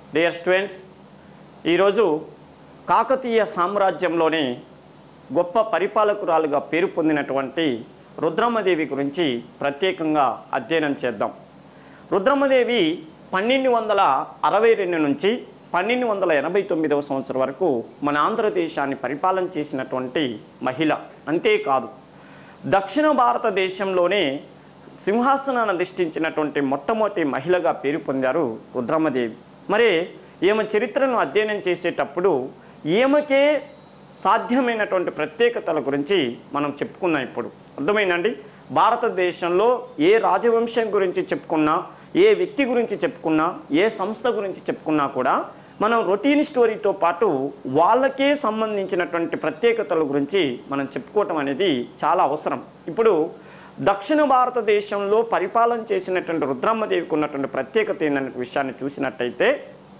Dear students ఈరోజు కాకతీయ సామ్రాజ్యంలోని గొప్ప పరిపాలకురాలుగా పేరు పొందినటువంటి రుద్రమ్మదేవి గురించి ప్రత్యేకంగా అధ్యయనం చేద్దాం రుద్రమ్మదేవి పన్నెండు వందల అరవై రెండు నుంచి పన్నెండు వందల ఎనభై తొమ్మిదవ సంవత్సరం వరకు మన ఆంధ్రదేశాన్ని పరిపాలన చేసినటువంటి మహిళ అంతేకాదు దక్షిణ భారతదేశంలోనే సింహాసనాన్ని అధిష్ఠించినటువంటి మొట్టమొదటి మహిళగా పేరు పొందారు రుద్రమ్మదేవి మరి ఈమె చరిత్రను అధ్యయనం చేసేటప్పుడు ఈమెకే సాధ్యమైనటువంటి ప్రత్యేకతల గురించి మనం చెప్పుకున్నాం ఇప్పుడు అర్థమైందండి భారతదేశంలో ఏ రాజవంశం గురించి చెప్పుకున్నా ఏ వ్యక్తి గురించి చెప్పుకున్నా ఏ సంస్థ గురించి చెప్పుకున్నా కూడా మనం రొటీన్ స్టోరీతో పాటు వాళ్ళకే సంబంధించినటువంటి ప్రత్యేకతల గురించి మనం చెప్పుకోవటం అనేది చాలా అవసరం ఇప్పుడు దక్షిణ భారతదేశంలో పరిపాలన చేసినటువంటి రుద్రమ్మదేవికి ఉన్నటువంటి ప్రత్యేకత ఏందనే విషయాన్ని చూసినట్టయితే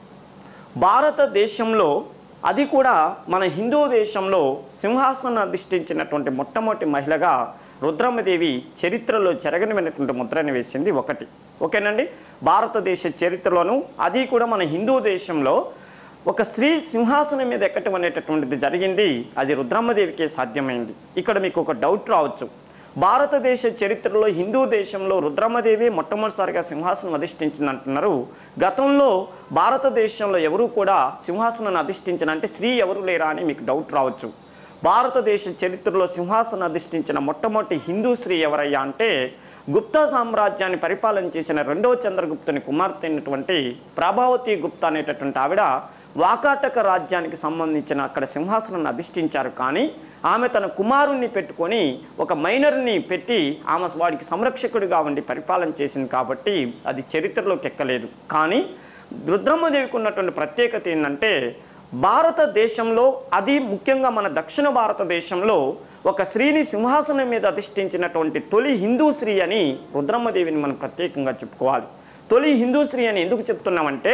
భారతదేశంలో అది కూడా మన హిందూ దేశంలో సింహాసనం అధిష్ఠించినటువంటి మొట్టమొదటి మహిళగా రుద్రమ్మదేవి చరిత్రలో చెరగనిమైనటువంటి ముద్రని వేసింది ఒకటి ఓకేనండి భారతదేశ చరిత్రలోను అది కూడా మన హిందూ దేశంలో ఒక స్త్రీ సింహాసనం మీద ఎక్కటం అనేటటువంటిది జరిగింది అది రుద్రమ్మదేవికే సాధ్యమైంది ఇక్కడ మీకు ఒక డౌట్ రావచ్చు భారతదేశ చరిత్రలో హిందూ దేశంలో రుద్రమ్మదేవి మొట్టమొదటిసారిగా సింహాసనం అధిష్ఠించింది అంటున్నారు గతంలో భారతదేశంలో ఎవరు కూడా సింహాసనాన్ని అధిష్ఠించిన అంటే స్త్రీ ఎవరు లేరా అని మీకు డౌట్ రావచ్చు భారతదేశ చరిత్రలో సింహాసనం అధిష్ఠించిన మొట్టమొదటి హిందూ స్త్రీ ఎవరయ్యా అంటే గుప్తా సామ్రాజ్యాన్ని పరిపాలన చేసిన రెండవ చంద్రగుప్తుని కుమార్తె అయినటువంటి ప్రభావతి గుప్తా అనేటటువంటి ఆవిడ వాకాటక రాజ్యానికి సంబంధించిన అక్కడ సింహాసనాన్ని అధిష్ఠించారు కానీ ఆమె తన కుమారుణ్ణి పెట్టుకొని ఒక మైనర్ని పెట్టి ఆమె వాడికి సంరక్షకుడిగా ఉండి పరిపాలన చేసింది కాబట్టి అది చరిత్రలోకి ఎక్కలేదు కానీ రుద్రమ్మదేవికి ఉన్నటువంటి ప్రత్యేకత ఏంటంటే భారతదేశంలో అది ముఖ్యంగా మన దక్షిణ భారతదేశంలో ఒక స్త్రీని సింహాసనం మీద అధిష్ఠించినటువంటి తొలి హిందూ స్త్రీ అని రుద్రమ్మదేవిని మనం ప్రత్యేకంగా చెప్పుకోవాలి తొలి హిందూ స్త్రీ అని ఎందుకు చెప్తున్నామంటే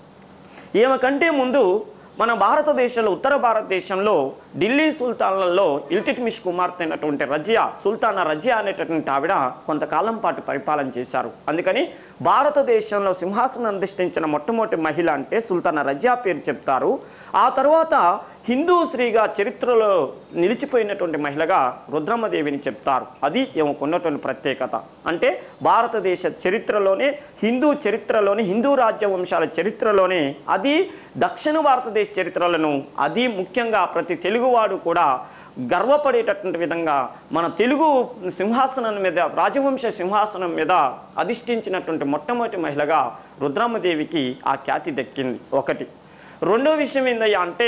ఈమె కంటే ముందు మన భారతదేశంలో ఉత్తర భారతదేశంలో ఢిల్లీ సుల్తాన్లలో ఇల్టిట్మిష్ కుమార్తె అయినటువంటి రజియా సుల్తానా రజియా అనేటటువంటి ఆవిడ కొంతకాలం పాటు పరిపాలన చేశారు అందుకని భారతదేశంలో సింహాసనం అధిష్ఠించిన మొట్టమొదటి మహిళ అంటే సుల్తానా రజియా పేరు చెప్తారు ఆ తర్వాత హిందూ స్త్రీగా చరిత్రలో నిలిచిపోయినటువంటి మహిళగా రుద్రమ్మదేవిని చెప్తారు అది ఈమెకున్నటువంటి ప్రత్యేకత అంటే భారతదేశ చరిత్రలోనే హిందూ చరిత్రలోనే హిందూ రాజ్య వంశాల చరిత్రలోనే అది దక్షిణ భారతదేశ చరిత్రలను అది ముఖ్యంగా ప్రతి తెలుగువాడు కూడా గర్వపడేటటువంటి విధంగా మన తెలుగు సింహాసనం మీద రాజవంశ సింహాసనం మీద అధిష్ఠించినటువంటి మొట్టమొదటి మహిళగా రుద్రమ్మదేవికి ఆ ఖ్యాతి దక్కింది ఒకటి రెండో విషయం ఏందయ్యా అంటే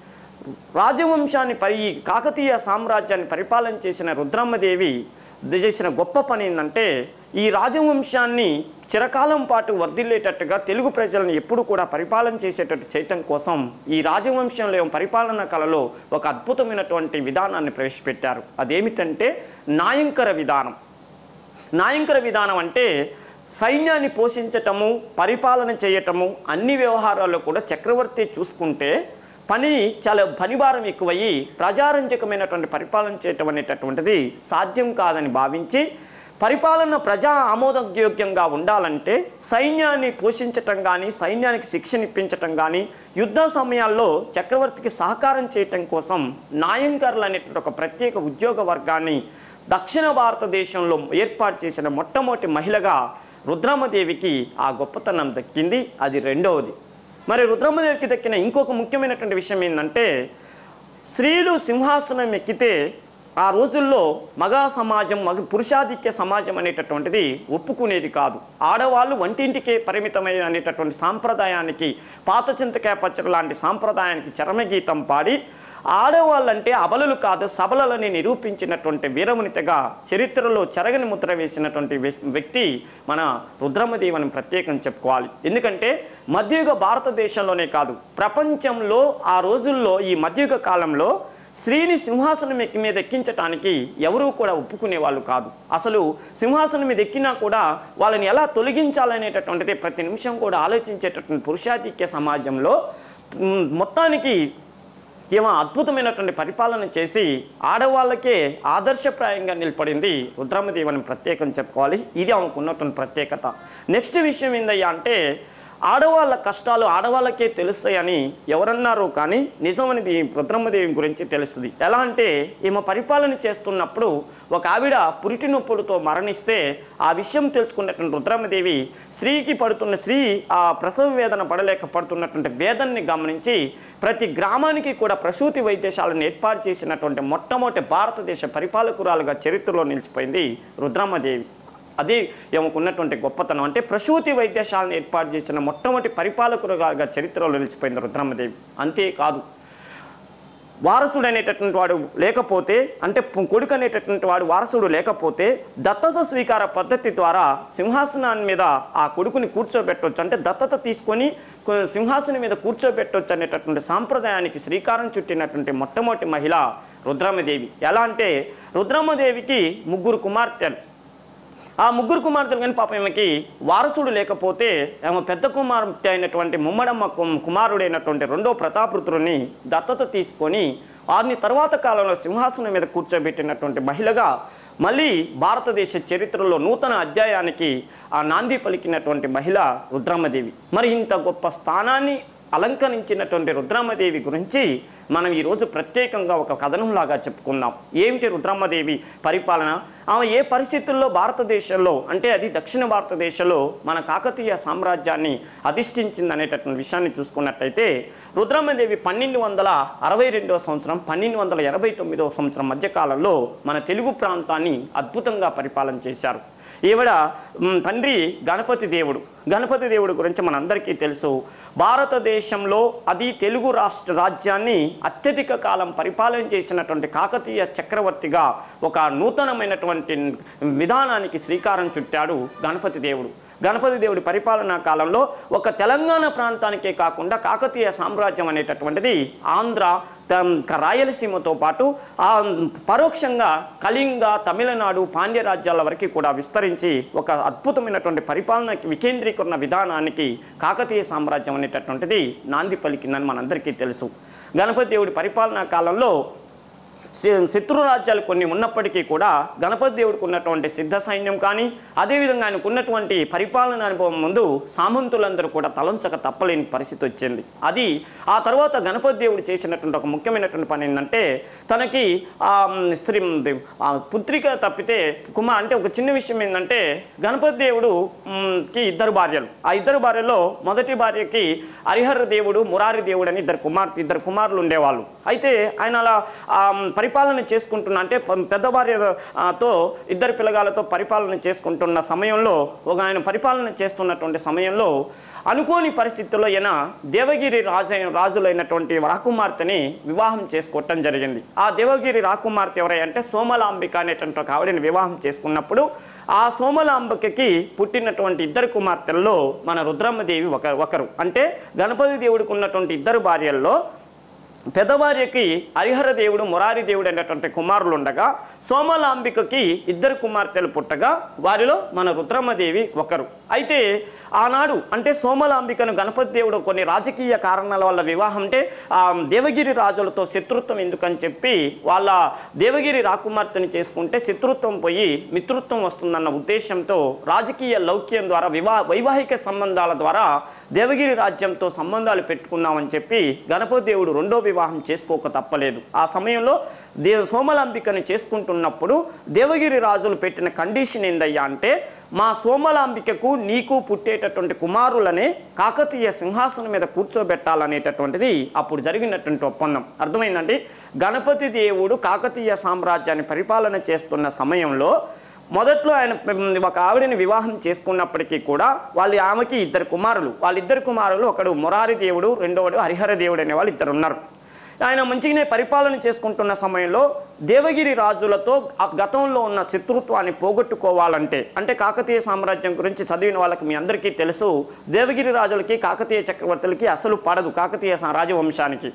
రాజవంశాన్ని పరి కాకతీయ సామ్రాజ్యాన్ని పరిపాలన చేసిన రుద్రమ్మదేవి చేసిన గొప్ప పని ఏంటంటే ఈ రాజవంశాన్ని చిరకాలం పాటు వర్ధిల్లేటట్టుగా తెలుగు ప్రజలను ఎప్పుడు కూడా పరిపాలన చేసేటట్టు చేయటం కోసం ఈ రాజవంశంలో పరిపాలన కళలో ఒక అద్భుతమైనటువంటి విధానాన్ని ప్రవేశపెట్టారు అదేమిటంటే నాయంకర విధానం నాయంకర విధానం అంటే సైన్యాన్ని పోషించటము పరిపాలన చేయటము అన్ని వ్యవహారాల్లో కూడా చక్రవర్తి చూసుకుంటే పని చాలా పనిభారం ఎక్కువయ్యి ప్రజారంజకమైనటువంటి పరిపాలన చేయటం అనేటటువంటిది సాధ్యం కాదని భావించి పరిపాలన ప్రజా ఆమోదయోగ్యంగా ఉండాలంటే సైన్యాన్ని పోషించటం కానీ సైన్యానికి శిక్షణ ఇప్పించటం కానీ యుద్ధ సమయాల్లో చక్రవర్తికి సహకారం చేయటం కోసం నాయంకర్లు అనేటువంటి ఒక ప్రత్యేక ఉద్యోగ వర్గాన్ని దక్షిణ భారతదేశంలో ఏర్పాటు చేసిన మొట్టమొదటి మహిళగా రుద్రమ్మదేవికి ఆ గొప్పతనం దక్కింది అది రెండవది మరి రుద్రమ్మదేవికి దక్కిన ఇంకొక ముఖ్యమైనటువంటి విషయం ఏంటంటే స్త్రీలు సింహాసనం ఎక్కితే ఆ రోజుల్లో మగ సమాజం మగ పురుషాధిక్య సమాజం అనేటటువంటిది ఒప్పుకునేది కాదు ఆడవాళ్ళు వంటింటికే పరిమితమైన అనేటటువంటి సాంప్రదాయానికి పాత చింతకాయ పచ్చడి లాంటి సాంప్రదాయానికి చరమగీతం పాడి ఆడవాళ్ళంటే అబలలు కాదు సబలలని నిరూపించినటువంటి వీరమునితగా చరిత్రలో చెరగని ముద్ర వేసినటువంటి వ్య- వ్యక్తి మన రుద్రమదేవని ప్రత్యేకం చెప్పుకోవాలి ఎందుకంటే మధ్యయుగ భారతదేశంలోనే కాదు ప్రపంచంలో ఆ రోజుల్లో ఈ మధ్యయుగ కాలంలో స్త్రీని సింహాసనం ఎక్కి మీద ఎక్కించటానికి ఎవరూ కూడా ఒప్పుకునే వాళ్ళు కాదు అసలు సింహాసనం మీద ఎక్కినా కూడా వాళ్ళని ఎలా తొలగించాలనేటటువంటిది ప్రతి నిమిషం కూడా ఆలోచించేటటువంటి పురుషాధిక్య సమాజంలో మ్, మొత్తానికి ఏమో అద్భుతమైనటువంటి పరిపాలన చేసి ఆడవాళ్ళకే ఆదర్శప్రాయంగా నిలబడింది రుద్రమదేవని ప్రత్యేకం చెప్పుకోవాలి ఇది ఆమెకు ఉన్నటువంటి ప్రత్యేకత నెక్స్ట్ విషయం ఏందయ్యా అంటే ఆడవాళ్ళ కష్టాలు ఆడవాళ్ళకే తెలుస్తాయని ఎవరన్నారు కానీ నిజమనేది రుద్రమ్మదేవి గురించి తెలుస్తుంది ఎలా అంటే ఈమె పరిపాలన చేస్తున్నప్పుడు ఒక ఆవిడ పురిటి నొప్పులతో మరణిస్తే ఆ విషయం తెలుసుకున్నటువంటి రుద్రమ్మదేవి స్త్రీకి పడుతున్న స్త్రీ ఆ ప్రసవ వేదన పడలేక పడుతున్నటువంటి వేదనని గమనించి ప్రతి గ్రామానికి కూడా ప్రసూతి వైద్యశాలను ఏర్పాటు చేసినటువంటి మొట్టమొదటి భారతదేశ పరిపాలకురాలుగా చరిత్రలో నిలిచిపోయింది రుద్రమ్మదేవి అదే ఉన్నటువంటి గొప్పతనం అంటే ప్రసూతి వైద్యశాలను ఏర్పాటు చేసిన మొట్టమొదటి పరిపాలకులుగా చరిత్రలో నిలిచిపోయింది రుద్రమ్మదేవి అంతేకాదు వారసుడు అనేటటువంటి వాడు లేకపోతే అంటే పు- కొడుకు అనేటటువంటి వాడు వారసుడు లేకపోతే దత్తత స్వీకార పద్ధతి ద్వారా సింహాసనాన్ని మీద ఆ కొడుకుని కూర్చోబెట్టవచ్చు అంటే దత్తత తీసుకొని కొ- సింహాసనం మీద కూర్చోబెట్టవచ్చు అనేటటువంటి సాంప్రదాయానికి శ్రీకారం చుట్టినటువంటి మొట్టమొదటి మహిళ రుద్రమ్మదేవి ఎలా అంటే రుద్రమ్మదేవికి ముగ్గురు కుమార్తెలు ఆ ముగ్గురు కుమార్తెలు కానీ పాపం ఈమెకి వారసుడు లేకపోతే ఆమె పెద్ద కుమార్తె అయినటువంటి ముమ్మడమ్మ కు- కుమారుడైనటువంటి రెండో ప్రతాపృతుడిని దత్తత తీసుకొని వారిని తర్వాత కాలంలో సింహాసనం మీద కూర్చోబెట్టినటువంటి మహిళగా మళ్ళీ భారతదేశ చరిత్రలో నూతన అధ్యాయానికి ఆ నాంది పలికినటువంటి మహిళ రుద్రమ్మదేవి మరి ఇంత గొప్ప స్థానాన్ని అలంకరించినటువంటి రుద్రమ్మదేవి గురించి మనం ఈరోజు ప్రత్యేకంగా ఒక కథనంలాగా చెప్పుకుందాం ఏమిటి రుద్రమ్మదేవి పరిపాలన ఆమె ఏ పరిస్థితుల్లో భారతదేశంలో అంటే అది దక్షిణ భారతదేశంలో మన కాకతీయ సామ్రాజ్యాన్ని అధిష్ఠించింది అనేటటువంటి విషయాన్ని చూసుకున్నట్టయితే రుద్రమ్మదేవి పన్నెండు వందల అరవై రెండవ సంవత్సరం పన్నెండు వందల ఎనభై తొమ్మిదవ సంవత్సరం మధ్యకాలంలో మన తెలుగు ప్రాంతాన్ని అద్భుతంగా పరిపాలన చేశారు ఈవిడ మ్, తండ్రి గణపతి దేవుడు గణపతి దేవుడు గురించి మనందరికీ తెలుసు భారతదేశంలో అది తెలుగు రాష్ట్ర రాజ్యాన్ని అత్యధిక కాలం పరిపాలన చేసినటువంటి కాకతీయ చక్రవర్తిగా ఒక నూతనమైనటువంటి విధానానికి శ్రీకారం చుట్టాడు గణపతి దేవుడు గణపతి దేవుడి పరిపాలనా కాలంలో ఒక తెలంగాణ ప్రాంతానికే కాకుండా కాకతీయ సామ్రాజ్యం అనేటటువంటిది ఆంధ్ర త- రాయలసీమతో పాటు ఆ పరోక్షంగా కళింగ తమిళనాడు పాండ్య రాజ్యాల వరకు కూడా విస్తరించి ఒక అద్భుతమైనటువంటి పరిపాలన వికేంద్రీకరణ విధానానికి కాకతీయ సామ్రాజ్యం అనేటటువంటిది నాంది పలికిందని మనందరికీ తెలుసు గణపతి దేవుడి పరిపాలనా కాలంలో శ- శత్రు రాజ్యాలు కొన్ని ఉన్నప్పటికీ కూడా గణపతి దేవుడికి ఉన్నటువంటి సిద్ధ సైన్యం కానీ అదేవిధంగా ఆయనకు ఉన్నటువంటి పరిపాలన అనుభవం ముందు సామంతులందరూ కూడా తలంచక తప్పలేని పరిస్థితి వచ్చింది అది ఆ తర్వాత గణపతి దేవుడు చేసినటువంటి ఒక ముఖ్యమైనటువంటి పని ఏంటంటే తనకి ఆ మ్, శ్రీ ఆ పుత్రిక తప్పితే కుమార్ అంటే ఒక చిన్న విషయం ఏంటంటే గణపతి దేవుడు మ్, కి ఇద్దరు భార్యలు ఆ ఇద్దరు భార్యలో మొదటి భార్యకి హరిహర దేవుడు మురారి దేవుడు అని ఇద్దరు కుమార్తె ఇద్దరు కుమారులు ఉండేవాళ్ళు అయితే ఆయన అలా ఆ, పరిపాలన చేసుకుంటున్న అంటే ఫ- పెద్ద భార్య ఆ, తో ఇద్దరు పిల్లగాలతో పరిపాలన చేసుకుంటున్న సమయంలో ఒక ఆయన పరిపాలన చేస్తున్నటువంటి సమయంలో అనుకోని పరిస్థితుల్లో ఈయన దేవగిరి రాజు రాజులైనటువంటి రాకుమార్తెని వివాహం చేసుకోవటం జరిగింది ఆ దేవగిరి రాకుమార్తె ఎవరై అంటే సోమలాంబిక అనేటువంటి ఒక ఆవిడని వివాహం చేసుకున్నప్పుడు ఆ సోమలాంబికకి పుట్టినటువంటి ఇద్దరు కుమార్తెల్లో మన రుద్రమ్మదేవి ఒక ఒకరు అంటే గణపతి దేవుడికి ఉన్నటువంటి ఇద్దరు భార్యల్లో పెద్ద భార్యకి హరిహర దేవుడు మురారి దేవుడు అనేటువంటి కుమారులు ఉండగా సోమలాంబికకి ఇద్దరు కుమార్తెలు పుట్టగా వారిలో మన రుద్రమ్మదేవి ఒకరు అయితే ఆనాడు అంటే సోమలాంబికను గణపతి దేవుడు కొన్ని రాజకీయ కారణాల వల్ల వివాహం అంటే ఆ, దేవగిరి రాజులతో శత్రుత్వం ఎందుకని చెప్పి వాళ్ళ దేవగిరి రాకుమార్తెని చేసుకుంటే శత్రుత్వం పోయి మిత్రుత్వం వస్తుందన్న ఉద్దేశంతో రాజకీయ లౌక్యం ద్వారా వివా వైవాహిక సంబంధాల ద్వారా దేవగిరి రాజ్యంతో సంబంధాలు పెట్టుకున్నామని చెప్పి గణపతి దేవుడు రెండో వివాహం చేసుకోక తప్పలేదు ఆ సమయంలో దే సోమలాంబికను చేసుకుంటున్నప్పుడు దేవగిరి రాజులు పెట్టిన కండిషన్ ఏందయ్యా అంటే మా సోమలాంబికకు నీకు పుట్టేటటువంటి కుమారులనే కాకతీయ సింహాసనం మీద కూర్చోబెట్టాలనేటటువంటిది అప్పుడు జరిగినటువంటి ఒప్పందం అర్థమైందండి గణపతి దేవుడు కాకతీయ సామ్రాజ్యాన్ని పరిపాలన చేస్తున్న సమయంలో మొదట్లో ఆయన మ్, ఒక ఆవిడని వివాహం చేసుకున్నప్పటికీ కూడా వాళ్ళ ఆమెకి ఇద్దరు కుమారులు వాళ్ళిద్దరు కుమారులు ఒకడు మురారి దేవుడు రెండోడు హరిహర దేవుడు అనే వాళ్ళు ఇద్దరు ఉన్నారు ఆయన మంచిగానే పరిపాలన చేసుకుంటున్న సమయంలో దేవగిరి రాజులతో ఆ గతంలో ఉన్న శత్రుత్వాన్ని పోగొట్టుకోవాలంటే అంటే కాకతీయ సామ్రాజ్యం గురించి చదివిన వాళ్ళకి మీ అందరికీ తెలుసు దేవగిరి రాజులకి కాకతీయ చక్రవర్తులకి అసలు పడదు కాకతీయ సా- రాజవంశానికి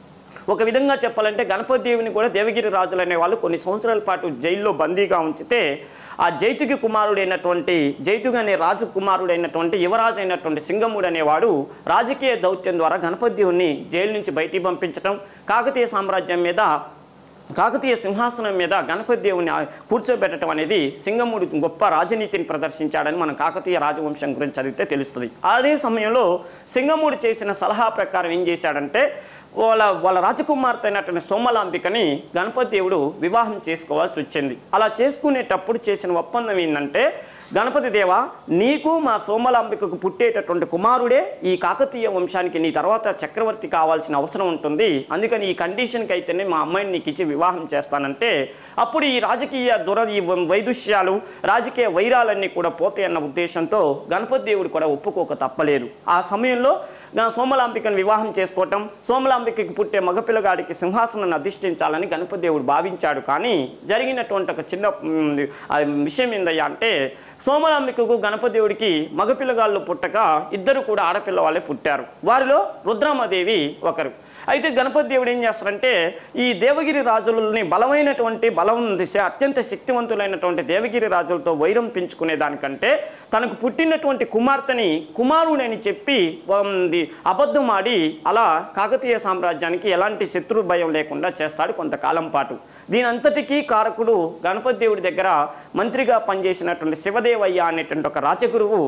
ఒక విధంగా చెప్పాలంటే గణపతి దేవుని కూడా దేవగిరి రాజులు అనే వాళ్ళు కొన్ని సంవత్సరాల పాటు జైల్లో బందీగా ఉంచితే ఆ జైతుకి కుమారుడైనటువంటి జైతుగా అనే రాజు కుమారుడైనటువంటి యువరాజు అయినటువంటి సింగముడు అనేవాడు రాజకీయ దౌత్యం ద్వారా గణపతి దేవుని జైలు నుంచి బయటికి పంపించడం కాకతీయ సామ్రాజ్యం మీద కాకతీయ సింహాసనం మీద గణపతి దేవుని ఆ- కూర్చోబెట్టడం అనేది సింగముడు గొప్ప రాజనీతిని ప్రదర్శించాడని మనం కాకతీయ రాజవంశం గురించి చదివితే తెలుస్తుంది అదే సమయంలో సింగముడు చేసిన సలహా ప్రకారం ఏం చేశాడంటే వాళ్ళ వాళ్ళ రాజకుమార్తె అయినటువంటి సోమలాంబికని గణపతి దేవుడు వివాహం చేసుకోవాల్సి వచ్చింది అలా చేసుకునేటప్పుడు చేసిన ఒప్పందం ఏంటంటే గణపతి దేవ నీకు మా సోమలాంబికకు పుట్టేటటువంటి కుమారుడే ఈ కాకతీయ వంశానికి నీ తర్వాత చక్రవర్తి కావాల్సిన అవసరం ఉంటుంది అందుకని ఈ కండిషన్కి అయితేనే మా అమ్మాయిని నీకు ఇచ్చి వివాహం చేస్తానంటే అప్పుడు ఈ రాజకీయ దుర ఈ వ- వైదుష్యాలు రాజకీయ వైరాలన్నీ కూడా పోతాయన్న ఉద్దేశంతో గణపతి దేవుడు కూడా ఒప్పుకోక తప్పలేదు ఆ సమయంలో గా- సోమలాంబికను వివాహం చేసుకోవటం సోమలాంబికకి పుట్టే మగపిల్లగాడికి సింహాసనాన్ని అధిష్ఠించాలని గణపతి దేవుడు భావించాడు కానీ జరిగినటువంటి ఒక చిన్న మ్, ఆ విషయం ఏందయ్యా అంటే సోమలాంబికకు గణపతి దేవుడికి మగపిల్లగాళ్ళు పుట్టక ఇద్దరు కూడా ఆడపిల్ల వాళ్ళే పుట్టారు వారిలో రుద్రమ్మదేవి ఒకరు అయితే గణపతి దేవుడు ఏం చేస్తారంటే ఈ దేవగిరి రాజులని బలమైనటువంటి బలం దిశ అత్యంత శక్తివంతులైనటువంటి దేవగిరి రాజులతో వైరం పెంచుకునే దానికంటే తనకు పుట్టినటువంటి కుమార్తెని కుమారుడని చెప్పి వంది అబద్ధం ఆడి అలా కాకతీయ సామ్రాజ్యానికి ఎలాంటి శత్రు భయం లేకుండా చేస్తాడు కొంతకాలం పాటు దీని అంతటికీ కారకుడు గణపతి దేవుడి దగ్గర మంత్రిగా పనిచేసినటువంటి శివదేవయ్య అనేటువంటి ఒక రాజగురువు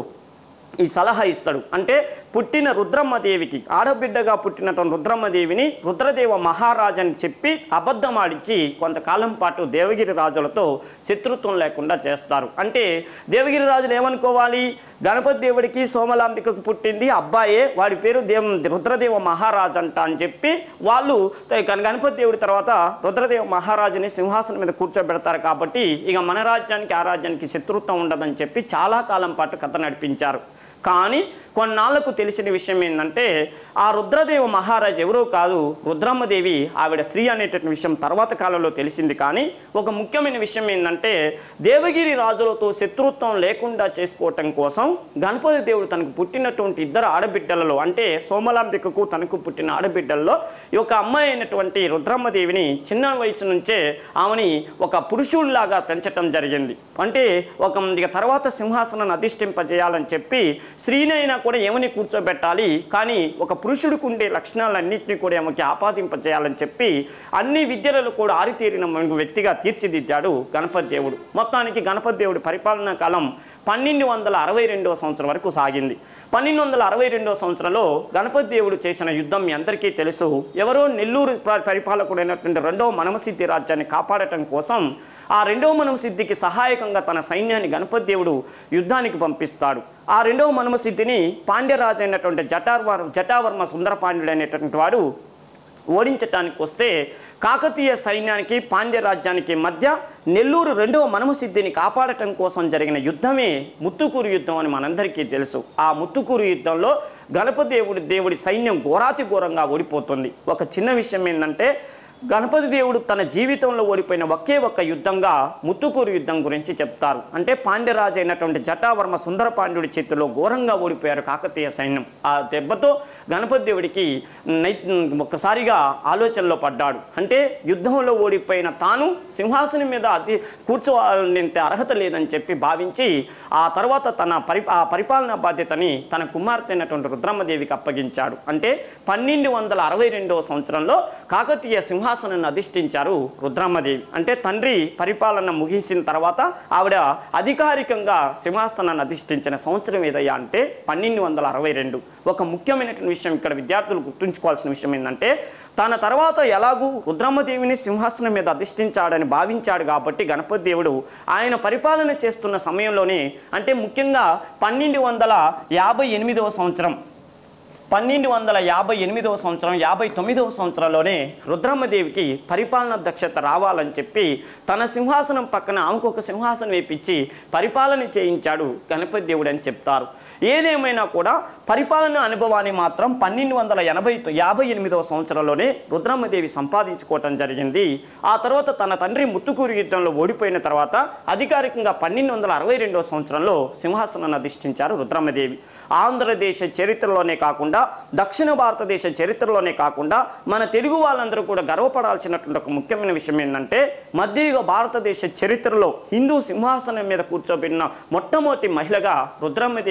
ఈ సలహా ఇస్తాడు అంటే పుట్టిన రుద్రమ్మదేవికి ఆడబిడ్డగా పుట్టినటువంటి రుద్రమ్మదేవిని రుద్రదేవ మహారాజు అని చెప్పి అబద్ధం ఆడించి కొంతకాలం పాటు దేవగిరి రాజులతో శత్రుత్వం లేకుండా చేస్తారు అంటే దేవగిరి రాజులు ఏమనుకోవాలి గణపతి దేవుడికి సోమలాంబికకు పుట్టింది అబ్బాయే వాడి పేరు దేవ రుద్రదేవ మహారాజ్ అంట అని చెప్పి వాళ్ళు గణ- గణపతి దేవుడి తర్వాత రుద్రదేవ మహారాజుని సింహాసనం మీద కూర్చోబెడతారు కాబట్టి ఇక మన రాజ్యానికి ఆ రాజ్యానికి శత్రుత్వం ఉండదని చెప్పి చాలా కాలం పాటు కథ నడిపించారు కానీ కొన్నాళ్లకు తెలిసిన విషయం ఏంటంటే ఆ రుద్రదేవ మహారాజు ఎవరో కాదు రుద్రమ్మదేవి ఆవిడ స్త్రీ అనేటటువంటి విషయం తర్వాత కాలంలో తెలిసింది కానీ ఒక ముఖ్యమైన విషయం ఏంటంటే దేవగిరి రాజులతో శత్రుత్వం లేకుండా చేసుకోవటం కోసం గణపతి దేవుడు తనకు పుట్టినటువంటి ఇద్దరు ఆడబిడ్డలలో అంటే సోమలాంబికకు తనకు పుట్టిన ఆడబిడ్డల్లో ఈ ఒక అమ్మాయి అయినటువంటి రుద్రమ్మదేవిని చిన్న వయసు నుంచే ఆమెని ఒక పురుషుల్లాగా పెంచటం జరిగింది అంటే ఒక ఇక తర్వాత సింహాసనాన్ని అధిష్ఠింపజేయాలని చెప్పి స్త్రీనైనా కూడా ఏమని కూర్చోబెట్టాలి కానీ ఒక పురుషుడికి ఉండే లక్షణాలన్నింటినీ కూడా ఆమెకి ఆపాదింపజేయాలని చెప్పి అన్ని విద్యలలో కూడా ఆరితేరిన వ్యక్తిగా తీర్చిదిద్దాడు గణపతి దేవుడు మొత్తానికి గణపతి దేవుడి పరిపాలనా కాలం పన్నెండు వందల అరవై రెండవ సంవత్సరం వరకు సాగింది పన్నెండు వందల అరవై రెండవ సంవత్సరంలో గణపతి దేవుడు చేసిన యుద్ధం మీ అందరికీ తెలుసు ఎవరో నెల్లూరు ప్ర- పరిపాలకుడైనటువంటి రెండవ మనమసిద్ధి రాజ్యాన్ని కాపాడటం కోసం ఆ రెండవ మనమసిద్ధికి సహాయకంగా తన సైన్యాన్ని గణపతి దేవుడు యుద్ధానికి పంపిస్తాడు ఆ రెండవ మనమసిద్ధిని పాండ్యరాజు అయినటువంటి జటార్వర్ జటావర్మ సుందరపాండ్యుడు అనేటటువంటి వాడు ఓడించటానికి వస్తే కాకతీయ సైన్యానికి పాండ్య రాజ్యానికి మధ్య నెల్లూరు రెండవ మనమసిద్ధిని కాపాడటం కోసం జరిగిన యుద్ధమే ముత్తుకూరు యుద్ధం అని మనందరికీ తెలుసు ఆ ముత్తుకూరు యుద్ధంలో గణపతి దేవుడి దేవుడి సైన్యం ఘోరాతి ఘోరంగా ఓడిపోతుంది ఒక చిన్న విషయం ఏంటంటే గణపతి దేవుడు తన జీవితంలో ఓడిపోయిన ఒకే ఒక్క యుద్ధంగా ముత్తుకూరు యుద్ధం గురించి చెప్తారు అంటే పాండ్యరాజు అయినటువంటి జటావర్మ సుందర పాండ్యుడి చేతిలో ఘోరంగా ఓడిపోయారు కాకతీయ సైన్యం ఆ దెబ్బతో గణపతి దేవుడికి నై ఒక్కసారిగా ఆలోచనలో పడ్డాడు అంటే యుద్ధంలో ఓడిపోయిన తాను సింహాసనం మీద అతి కూర్చోవాలంటే అర్హత లేదని చెప్పి భావించి ఆ తర్వాత తన పరి ఆ పరిపాలనా బాధ్యతని తన కుమార్తె అయినటువంటి రుద్రమ్మదేవికి అప్పగించాడు అంటే పన్నెండు వందల అరవై రెండవ సంవత్సరంలో కాకతీయ సింహాసనాన్ని అధిష్ఠించారు రుద్రమ్మదేవి అంటే తండ్రి పరిపాలన ముగిసిన తర్వాత ఆవిడ అధికారికంగా సింహాసనాన్ని అధిష్ఠించిన సంవత్సరం ఏదయ్యా అంటే పన్నెండు వందల అరవై రెండు ఒక ముఖ్యమైనటువంటి విషయం ఇక్కడ విద్యార్థులు గుర్తుంచుకోవాల్సిన విషయం ఏంటంటే తన తర్వాత ఎలాగూ రుద్రమ్మదేవిని సింహాసనం మీద అధిష్ఠించాడని భావించాడు కాబట్టి గణపతి దేవుడు ఆయన పరిపాలన చేస్తున్న సమయంలోనే అంటే ముఖ్యంగా పన్నెండు వందల యాభై ఎనిమిదవ సంవత్సరం పన్నెండు వందల యాభై ఎనిమిదవ సంవత్సరం యాభై తొమ్మిదవ సంవత్సరంలోనే రుద్రమ్మదేవికి పరిపాలన దక్షత రావాలని చెప్పి తన సింహాసనం పక్కన ఆమెకు ఒక సింహాసనం వేపించి పరిపాలన చేయించాడు గణపతి దేవుడు అని చెప్తారు ఏదేమైనా కూడా పరిపాలన అనుభవాన్ని మాత్రం పన్నెండు వందల ఎనభై యాభై ఎనిమిదవ సంవత్సరంలోనే రుద్రమ్మదేవి సంపాదించుకోవటం జరిగింది ఆ తర్వాత తన తండ్రి ముత్తుకూరు యుద్ధంలో ఓడిపోయిన తర్వాత అధికారికంగా పన్నెండు వందల అరవై రెండవ సంవత్సరంలో సింహాసనాన్ని అధిష్ఠించారు రుద్రమ్మదేవి ఆంధ్రదేశ చరిత్రలోనే కాకుండా దక్షిణ భారతదేశ చరిత్రలోనే కాకుండా మన తెలుగు వాళ్ళందరూ కూడా గర్వపడాల్సినటువంటి ఒక ముఖ్యమైన విషయం ఏంటంటే మధ్యయుగ భారతదేశ చరిత్రలో హిందూ సింహాసనం మీద కూర్చోబెట్టిన మొట్టమొదటి మహిళగా రుద్రమ్మదేవి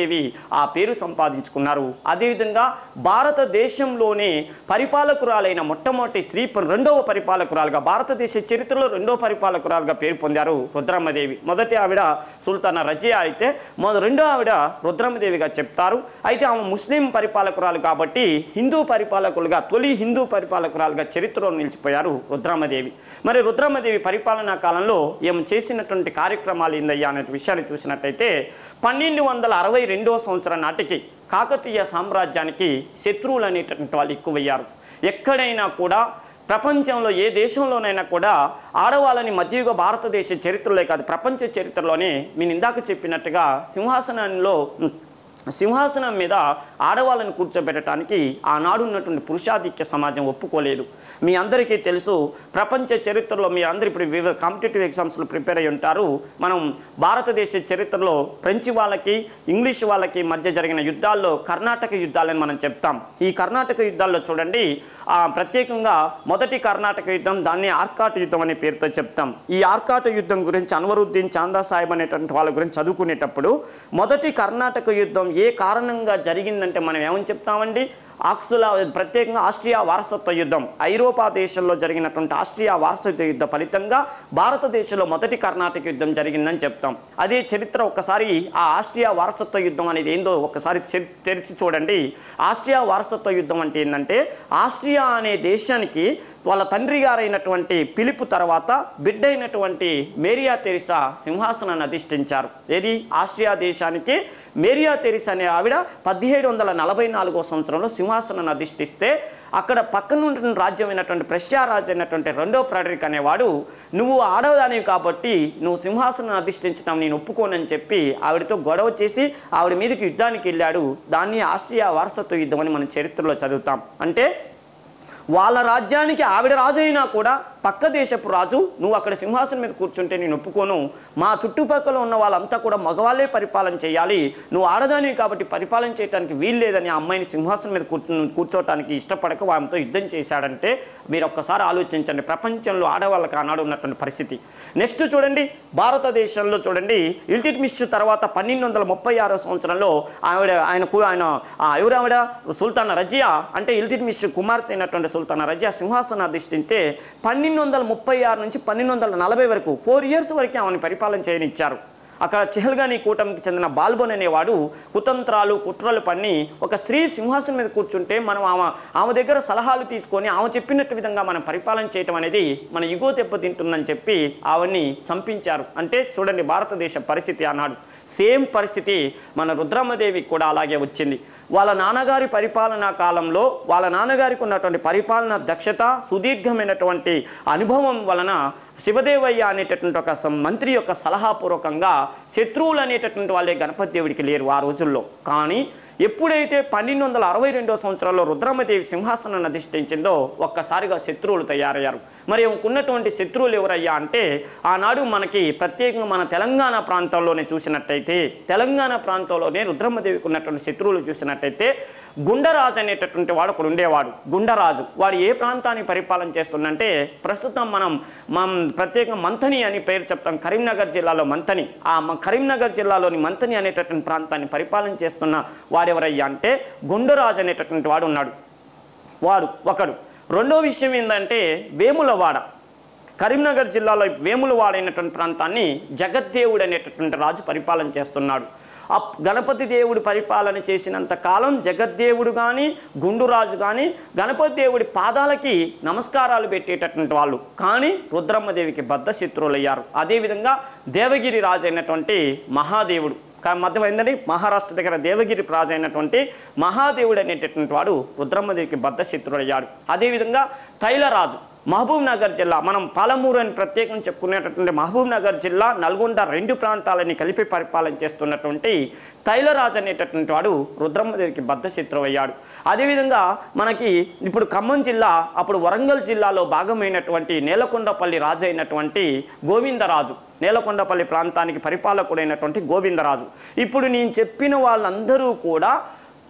ఆ పేరు సంపాదించుకున్నారు అదేవిధంగా భారతదేశంలోనే పరిపాలకురాలైన మొట్టమొదటి స్త్రీ ప- రెండవ పరిపాలకురాలుగా భారతదేశ చరిత్రలో రెండవ పరిపాలకురాలుగా పేరు పొందారు రుద్రమ్మదేవి మొదటి ఆవిడ సుల్తానా రజియా అయితే మొద రెండో ఆవిడ రుద్రమ్మదేవిగా చెప్తారు అయితే ఆమె ముస్లిం పరిపాలకురాలు కాబట్టి హిందూ పరిపాలకులుగా తొలి హిందూ పరిపాలకురాలుగా చరిత్రలో నిలిచిపోయారు రుద్రమ్మదేవి మరి రుద్రమ్మదేవి పరిపాలనా కాలంలో ఏం చేసినటువంటి కార్యక్రమాలు ఏందయ్యా అనే విషయాన్ని చూసినట్టయితే పన్నెండు వందల అరవై రెండవ సంవత్సరం నాటికి కాకతీయ సామ్రాజ్యానికి శత్రువులు అనేటటువంటి వాళ్ళు ఎక్కువయ్యారు ఎక్కడైనా కూడా ప్రపంచంలో ఏ దేశంలోనైనా కూడా ఆడవాళ్ళని మధ్యయుగ భారతదేశ చరిత్రలో కాదు ప్రపంచ చరిత్రలోనే నేను ఇందాక చెప్పినట్టుగా సింహాసనంలో సింహాసనం మీద ఆడవాళ్ళని కూర్చోబెట్టడానికి ఆనాడు ఉన్నటువంటి పురుషాధిక్య సమాజం ఒప్పుకోలేదు మీ అందరికీ తెలుసు ప్రపంచ చరిత్రలో మీరు అందరూ ఇప్పుడు వివిధ కాంపిటేటివ్ ఎగ్జామ్స్లో ప్రిపేర్ అయి ఉంటారు మనం భారతదేశ చరిత్రలో ఫ్రెంచ్ వాళ్ళకి ఇంగ్లీష్ వాళ్ళకి మధ్య జరిగిన యుద్ధాల్లో కర్ణాటక యుద్ధాలని మనం చెప్తాం ఈ కర్ణాటక యుద్ధాల్లో చూడండి ఆ, ప్రత్యేకంగా మొదటి కర్ణాటక యుద్ధం దాన్ని ఆర్కాట్ యుద్ధం అనే పేరుతో చెప్తాం ఈ ఆర్కాట్ యుద్ధం గురించి అన్వరుద్దీన్ చాందా సాహెబ్ అనేటువంటి వాళ్ళ గురించి చదువుకునేటప్పుడు మొదటి కర్ణాటక యుద్ధం ఏ కారణంగా జరిగిందంటే మనం ఏమని చెప్తామండి ఆక్సుల ప్రత్యేకంగా ఆస్ట్రియా వారసత్వ యుద్ధం ఐరోపా దేశంలో జరిగినటువంటి ఆస్ట్రియా వారసత్వ యుద్ధ ఫలితంగా భారతదేశంలో మొదటి కర్ణాటక యుద్ధం జరిగిందని చెప్తాం అదే చరిత్ర ఒక్కసారి ఆ ఆస్ట్రియా వారసత్వ యుద్ధం అనేది ఏందో ఒకసారి చె- తెరిచి చూడండి ఆస్ట్రియా వారసత్వ యుద్ధం అంటే ఏంటంటే ఆస్ట్రియా అనే దేశానికి వాళ్ళ తండ్రి గారైనటువంటి పిలుపు తర్వాత బిడ్డ అయినటువంటి మేరియా తెరిసా సింహాసనాన్ని అధిష్ఠించారు ఏది ఆస్ట్రియా దేశానికి మేరియా తెరిసా అనే ఆవిడ పదిహేడు వందల నలభై నాలుగో సంవత్సరంలో సింహాసనాన్ని అధిష్ఠిస్తే అక్కడ పక్కన ఉన్న రాజ్యం అయినటువంటి ప్రష్యా రాజు అయినటువంటి రెండో ఫ్రెడరిక్ అనేవాడు నువ్వు ఆడదానివి కాబట్టి నువ్వు సింహాసనం అధిష్ఠించడం నేను ఒప్పుకోనని చెప్పి ఆవిడతో గొడవ చేసి ఆవిడ మీదకి యుద్ధానికి వెళ్ళాడు దాన్ని ఆస్ట్రియా వారసత్వ యుద్ధం అని మనం చరిత్రలో చదువుతాం అంటే వాళ్ళ రాజ్యానికి ఆవిడ రాజు అయినా కూడా పక్క దేశపు రాజు నువ్వు అక్కడ సింహాసనం మీద కూర్చుంటే నేను ఒప్పుకోను మా చుట్టుపక్కల ఉన్న వాళ్ళంతా కూడా మగవాళ్ళే పరిపాలన చేయాలి నువ్వు ఆడదానివి కాబట్టి పరిపాలన చేయడానికి వీల్లేదని ఆ అమ్మాయిని సింహాసనం మీద కూర్చు కూర్చోవటానికి ఇష్టపడక వాళ్ళతో యుద్ధం చేశాడంటే మీరు ఒక్కసారి ఆలోచించండి ప్రపంచంలో ఆడవాళ్ళకి ఆనాడు ఉన్నటువంటి పరిస్థితి నెక్స్ట్ చూడండి భారతదేశంలో చూడండి ఇల్టిట్మిష్ తర్వాత పన్నెండు వందల ముప్పై ఆరో సంవత్సరంలో ఆవిడ ఆయన కు- ఆయన ఆ ఎవరు ఆవిడ సుల్తాన్ రజియా అంటే ఇల్టిట్మిష్ కుమార్తె అయినటువంటి సుల్తాన్ రజియా సింహాసనం అధిష్ఠింటే పన్నెండు వందల ముప్పై ఆరు నుంచి పన్నెండు వందల నలభై వరకు ఫోర్ ఇయర్స్ వరకు ఆమెను పరిపాలన చేయనిచ్చారు అక్కడ చెహల్గాని కూటమికి చెందిన బాల్బోన్ అనేవాడు కుతంత్రాలు కుట్రలు పన్ని ఒక స్త్రీ సింహాసనం మీద కూర్చుంటే మనం ఆమె ఆమె దగ్గర సలహాలు తీసుకొని ఆమె చెప్పినట్టు విధంగా మనం పరిపాలన చేయటం అనేది మన ఇగో దెబ్బతింటుందని చెప్పి ఆవిడ్ని చంపించారు అంటే చూడండి భారతదేశ పరిస్థితి ఆనాడు సేమ్ పరిస్థితి మన రుద్రమ్మదేవికి కూడా అలాగే వచ్చింది వాళ్ళ నాన్నగారి పరిపాలనా కాలంలో వాళ్ళ నాన్నగారికి ఉన్నటువంటి పరిపాలన దక్షత సుదీర్ఘమైనటువంటి అనుభవం వలన శివదేవయ్య అనేటటువంటి ఒక సం- మంత్రి యొక్క సలహాపూర్వకంగా శత్రువులు అనేటటువంటి వాళ్ళే గణపతి దేవుడికి లేరు ఆ రోజుల్లో కానీ ఎప్పుడైతే పన్నెండు వందల అరవై రెండో సంవత్సరంలో రుద్రమదేవి సింహాసనాన్ని అధిష్ఠించిందో ఒక్కసారిగా శత్రువులు తయారయ్యారు మరి ఉన్నటువంటి శత్రువులు ఎవరయ్యా అంటే ఆనాడు మనకి ప్రత్యేకంగా మన తెలంగాణ ప్రాంతంలోనే చూసినట్టయితే తెలంగాణ ప్రాంతంలోనే రుద్రమ్మదేవికి ఉన్నటువంటి శత్రువులు చూసినట్టయితే గుండరాజు అనేటటువంటి వాడు ఒకడు ఉండేవాడు గుండరాజు వాడు ఏ ప్రాంతాన్ని పరిపాలన చేస్తుందంటే ప్రస్తుతం మనం మనం ప్రత్యేకంగా మంథని అని పేరు చెప్తాం కరీంనగర్ జిల్లాలో మంథని ఆ మ- కరీంనగర్ జిల్లాలోని మంథని అనేటటువంటి ప్రాంతాన్ని పరిపాలన చేస్తున్న వాడెవరయ్యా అంటే గుండరాజు అనేటటువంటి వాడు ఉన్నాడు వాడు ఒకడు రెండో విషయం ఏంటంటే వేములవాడ కరీంనగర్ జిల్లాలో వేములవాడ అయినటువంటి ప్రాంతాన్ని జగద్దేవుడు అనేటటువంటి రాజు పరిపాలన చేస్తున్నాడు అప్ గణపతి దేవుడి పరిపాలన చేసినంత కాలం జగద్దేవుడు కానీ గుండురాజు కానీ గణపతి దేవుడి పాదాలకి నమస్కారాలు పెట్టేటటువంటి వాళ్ళు కానీ రుద్రమ్మదేవికి బద్ధ శత్రువులయ్యారు అదేవిధంగా దేవగిరి రాజు అయినటువంటి మహాదేవుడు కా- మధ్య ఏంటంటే మహారాష్ట్ర దగ్గర దేవగిరి రాజు అయినటువంటి మహాదేవుడు అనేటటువంటి వాడు రుద్రమ్మదేవికి బద్ధ శత్రుడయ్యాడు అదేవిధంగా తైలరాజు మహబూబ్ నగర్ జిల్లా మనం పాలమూరు అని ప్రత్యేకం చెప్పుకునేటటువంటి మహబూబ్ నగర్ జిల్లా నల్గొండ రెండు ప్రాంతాలని కలిపి పరిపాలన చేస్తున్నటువంటి తైలరాజు అనేటటువంటి వాడు రుద్రమ్మదేవికి బద్ధ శత్రువు అయ్యాడు అదేవిధంగా మనకి ఇప్పుడు ఖమ్మం జిల్లా అప్పుడు వరంగల్ జిల్లాలో భాగమైనటువంటి నేలకొండపల్లి రాజు అయినటువంటి గోవిందరాజు నేలకొండపల్లి ప్రాంతానికి పరిపాలకుడైనటువంటి గోవిందరాజు ఇప్పుడు నేను చెప్పిన వాళ్ళందరూ కూడా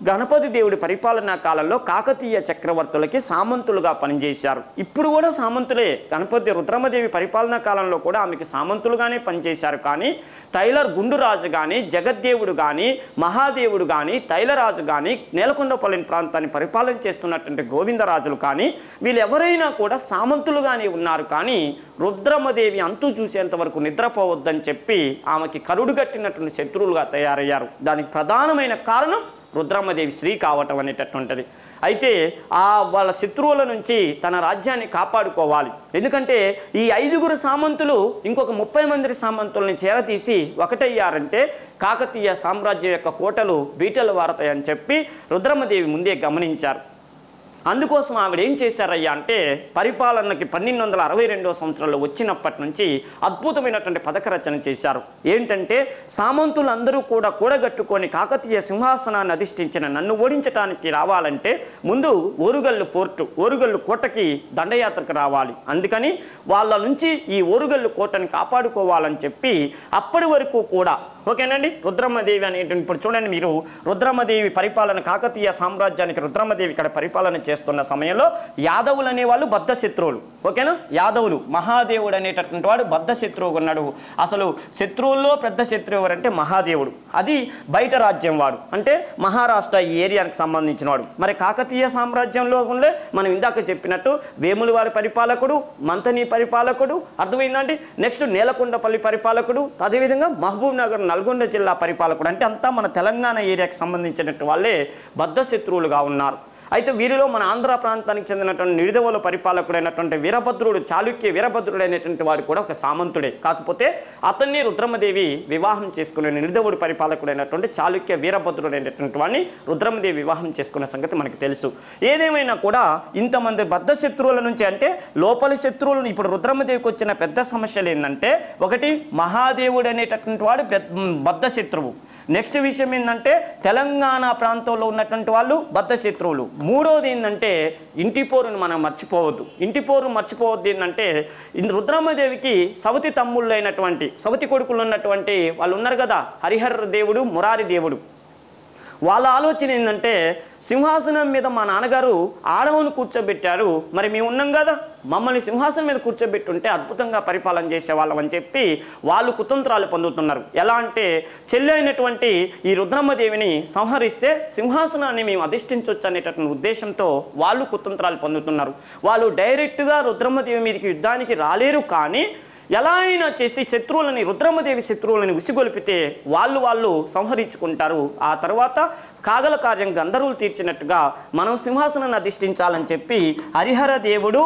గణపతి దేవుడి పరిపాలనా కాలంలో కాకతీయ చక్రవర్తులకి సామంతులుగా పనిచేశారు ఇప్పుడు కూడా సామంతులే గణపతి రుద్రమదేవి పరిపాలనా కాలంలో కూడా ఆమెకి సామంతులుగానే పనిచేశారు కానీ టైలర్ గుండురాజు కానీ జగద్దేవుడు కానీ మహాదేవుడు కానీ తైలరాజు కానీ నేలకొండపల్లి ప్రాంతాన్ని పరిపాలన చేస్తున్నటువంటి గోవిందరాజులు కానీ వీళ్ళు ఎవరైనా కూడా సామంతులుగానే ఉన్నారు కానీ రుద్రమదేవి అంతు చూసేంత వరకు నిద్రపోవద్దని చెప్పి ఆమెకి కరుడు కట్టినటువంటి శత్రువులుగా తయారయ్యారు దానికి ప్రధానమైన కారణం రుద్రమ్మదేవి స్త్రీ కావటం అనేటటువంటిది అయితే ఆ వాళ్ళ శత్రువుల నుంచి తన రాజ్యాన్ని కాపాడుకోవాలి ఎందుకంటే ఈ ఐదుగురు సామంతులు ఇంకొక ముప్పై మంది సామంతుల్ని చేరతీసి ఒకటయ్యారంటే కాకతీయ సామ్రాజ్యం యొక్క కోటలు బీటలు వారతాయని చెప్పి రుద్రమ్మదేవి ముందే గమనించారు అందుకోసం ఆవిడ ఏం చేశారయ్యా అంటే పరిపాలనకి పన్నెండు వందల అరవై రెండో సంవత్సరంలో వచ్చినప్పటి నుంచి అద్భుతమైనటువంటి పథక రచన చేశారు ఏంటంటే సామంతులందరూ కూడా కూడగట్టుకొని కాకతీయ సింహాసనాన్ని అధిష్ఠించిన నన్ను ఓడించడానికి రావాలంటే ముందు ఓరుగల్లు ఫోర్టు ఓరుగల్లు కోటకి దండయాత్రకు రావాలి అందుకని వాళ్ళ నుంచి ఈ ఓరుగల్లు కోటని కాపాడుకోవాలని చెప్పి అప్పటి వరకు కూడా ఓకేనండి రుద్రమ్మదేవి అనేటువంటి ఇప్పుడు చూడండి మీరు రుద్రమ్మదేవి పరిపాలన కాకతీయ సామ్రాజ్యానికి రుద్రమ్మదేవి ఇక్కడ పరిపాలన చేస్తున్న సమయంలో యాదవులు అనేవాళ్ళు బద్ధ శత్రువులు ఓకేనా యాదవులు మహాదేవుడు అనేటటువంటి వాడు బద్ధ శత్రువు ఉన్నాడు అసలు శత్రువుల్లో పెద్ద శత్రువు ఎవరంటే మహాదేవుడు అది బయట రాజ్యం వాడు అంటే మహారాష్ట్ర ఈ ఏరియానికి సంబంధించిన వాడు మరి కాకతీయ సామ్రాజ్యంలో ఉండే మనం ఇందాక చెప్పినట్టు వేముల వారి పరిపాలకుడు మంతని పరిపాలకుడు అర్థమైందండి నెక్స్ట్ నేలకొండపల్లి పరిపాలకుడు అదేవిధంగా మహబూబ్ నగర్ నల్గొండ జిల్లా పరిపాలకుడు అంటే అంతా మన తెలంగాణ ఏరియాకి సంబంధించినట్టు వాళ్ళే బద్ధ శత్రువులుగా ఉన్నారు అయితే వీరిలో మన ఆంధ్ర ప్రాంతానికి చెందినటువంటి నిడిదవల పరిపాలకుడైనటువంటి వీరభద్రుడు చాళుక్య వీరభద్రుడు అనేటువంటి వాడు కూడా ఒక సామంతుడే కాకపోతే అతన్ని రుద్రమదేవి వివాహం చేసుకునే నిడిదవుడు పరిపాలకుడైనటువంటి చాళుక్య వీరభద్రుడు అనేటువంటి వాడిని రుద్రమదేవి వివాహం చేసుకునే సంగతి మనకు తెలుసు ఏదేమైనా కూడా ఇంతమంది బద్ధ శత్రువుల నుంచి అంటే లోపలి శత్రువులను ఇప్పుడు రుద్రమదేవికి వచ్చిన పెద్ద సమస్యలు ఏంటంటే ఒకటి మహాదేవుడు అనేటటువంటి వాడు పెద్ద బద్ధ శత్రువు నెక్స్ట్ విషయం ఏంటంటే తెలంగాణ ప్రాంతంలో ఉన్నటువంటి వాళ్ళు బద్ధ శత్రువులు మూడోది ఏంటంటే ఇంటి పోరును మనం మర్చిపోవద్దు ఇంటి పోరు మర్చిపోవద్దు ఏంటంటే ఈ రుద్రమ్మదేవికి సవతి తమ్ముళ్ళు అయినటువంటి సవతి కొడుకులు ఉన్నటువంటి వాళ్ళు ఉన్నారు కదా హరిహర దేవుడు మురారి దేవుడు వాళ్ళ ఆలోచన ఏంటంటే సింహాసనం మీద మా నాన్నగారు ఆడవను కూర్చోబెట్టారు మరి మేము ఉన్నాం కదా మమ్మల్ని సింహాసనం మీద కూర్చోబెట్టుంటే అద్భుతంగా పరిపాలన చేసేవాళ్ళం అని చెప్పి వాళ్ళు కుతంత్రాలు పొందుతున్నారు ఎలా అంటే చెల్లి అయినటువంటి ఈ రుద్రమ్మదేవిని సంహరిస్తే సింహాసనాన్ని మేము అధిష్ఠించవచ్చు అనేటటువంటి ఉద్దేశంతో వాళ్ళు కుతంత్రాలు పొందుతున్నారు వాళ్ళు డైరెక్ట్గా రుద్రమ్మదేవి మీదకి యుద్ధానికి రాలేరు కానీ ఎలా అయినా చేసి శత్రువులని రుద్రమ్మదేవి శత్రువులని ఉసిగొలిపితే వాళ్ళు వాళ్ళు సంహరించుకుంటారు ఆ తర్వాత కాగల కార్యం గంధర్వులు తీర్చినట్టుగా మనం సింహాసనాన్ని అధిష్ఠించాలని చెప్పి హరిహర దేవుడు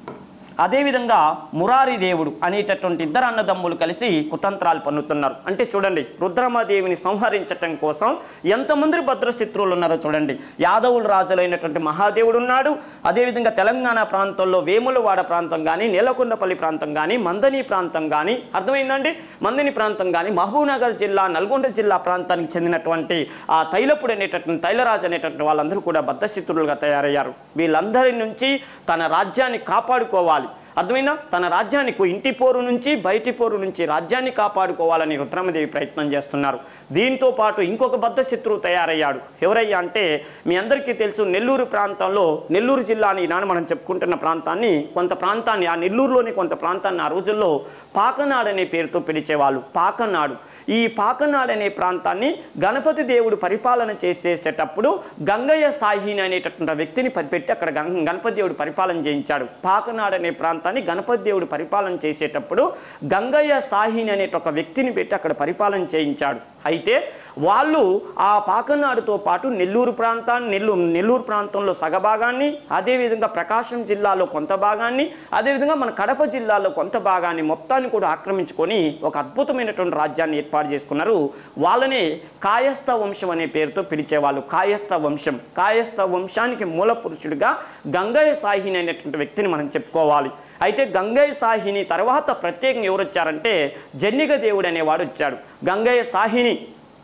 అదేవిధంగా మురారి దేవుడు అనేటటువంటి ఇద్దరు అన్నదమ్ములు కలిసి కుతంత్రాలు పన్నుతున్నారు అంటే చూడండి రుద్రమాదేవిని సంహరించటం కోసం ఎంతమంది భద్రశత్రువులు ఉన్నారో చూడండి యాదవుల రాజులైనటువంటి మహాదేవుడు ఉన్నాడు అదేవిధంగా తెలంగాణ ప్రాంతంలో వేములవాడ ప్రాంతం కానీ నేలకొండపల్లి ప్రాంతం కానీ మందని ప్రాంతం కానీ అర్థమైందండి మందని ప్రాంతం కానీ మహబూబ్నగర్ జిల్లా నల్గొండ జిల్లా ప్రాంతానికి చెందినటువంటి ఆ తైలపుడు అనేటటువంటి తైలరాజు అనేటటువంటి వాళ్ళందరూ కూడా బద్ధశత్రులుగా తయారయ్యారు వీళ్ళందరి నుంచి తన రాజ్యాన్ని కాపాడుకోవాలి అర్థమైందా తన రాజ్యాన్ని ఇంటి పోరు నుంచి బయటి పోరు నుంచి రాజ్యాన్ని కాపాడుకోవాలని రుద్రమదేవి ప్రయత్నం చేస్తున్నారు దీంతో పాటు ఇంకొక బద్ధ శత్రువు తయారయ్యాడు ఎవరయ్యా అంటే మీ అందరికీ తెలుసు నెల్లూరు ప్రాంతంలో నెల్లూరు జిల్లాని ఈనాడు మనం చెప్పుకుంటున్న ప్రాంతాన్ని కొంత ప్రాంతాన్ని ఆ నెల్లూరులోని కొంత ప్రాంతాన్ని ఆ రోజుల్లో పాకనాడు అనే పేరుతో పిలిచేవాళ్ళు పాకనాడు ఈ పాకనాడు అనే ప్రాంతాన్ని గణపతి దేవుడు పరిపాలన చేసేసేటప్పుడు గంగయ్య సాహిని అనేటటువంటి వ్యక్తిని పెట్టి అక్కడ గణ- గణపతి దేవుడు పరిపాలన చేయించాడు పాకనాడు అనే ప్రాంతాన్ని గణపతి దేవుడు పరిపాలన చేసేటప్పుడు గంగయ్య సాహిని అనే ఒక వ్యక్తిని పెట్టి అక్కడ పరిపాలన చేయించాడు అయితే వాళ్ళు ఆ పాకనాడుతో పాటు నెల్లూరు ప్రాంతాన్ని నెల్లూరు నెల్లూరు ప్రాంతంలో సగభాగాన్ని అదేవిధంగా ప్రకాశం జిల్లాలో కొంత భాగాన్ని అదేవిధంగా మన కడప జిల్లాలో కొంత భాగాన్ని మొత్తాన్ని కూడా ఆక్రమించుకొని ఒక అద్భుతమైనటువంటి రాజ్యాన్ని ఏర్పాటు చేసుకున్నారు వాళ్ళనే కాయస్థ వంశం అనే పేరుతో పిలిచేవాళ్ళు కాయస్థ వంశం కాయస్థ వంశానికి మూల పురుషుడిగా గంగయ్య సాహిని అనేటువంటి వ్యక్తిని మనం చెప్పుకోవాలి అయితే గంగయ్య సాహిని తర్వాత ప్రత్యేకంగా ఎవరు వచ్చారంటే జన్నిగ దేవుడు అనేవాడు వచ్చాడు గంగయ్య సాహిని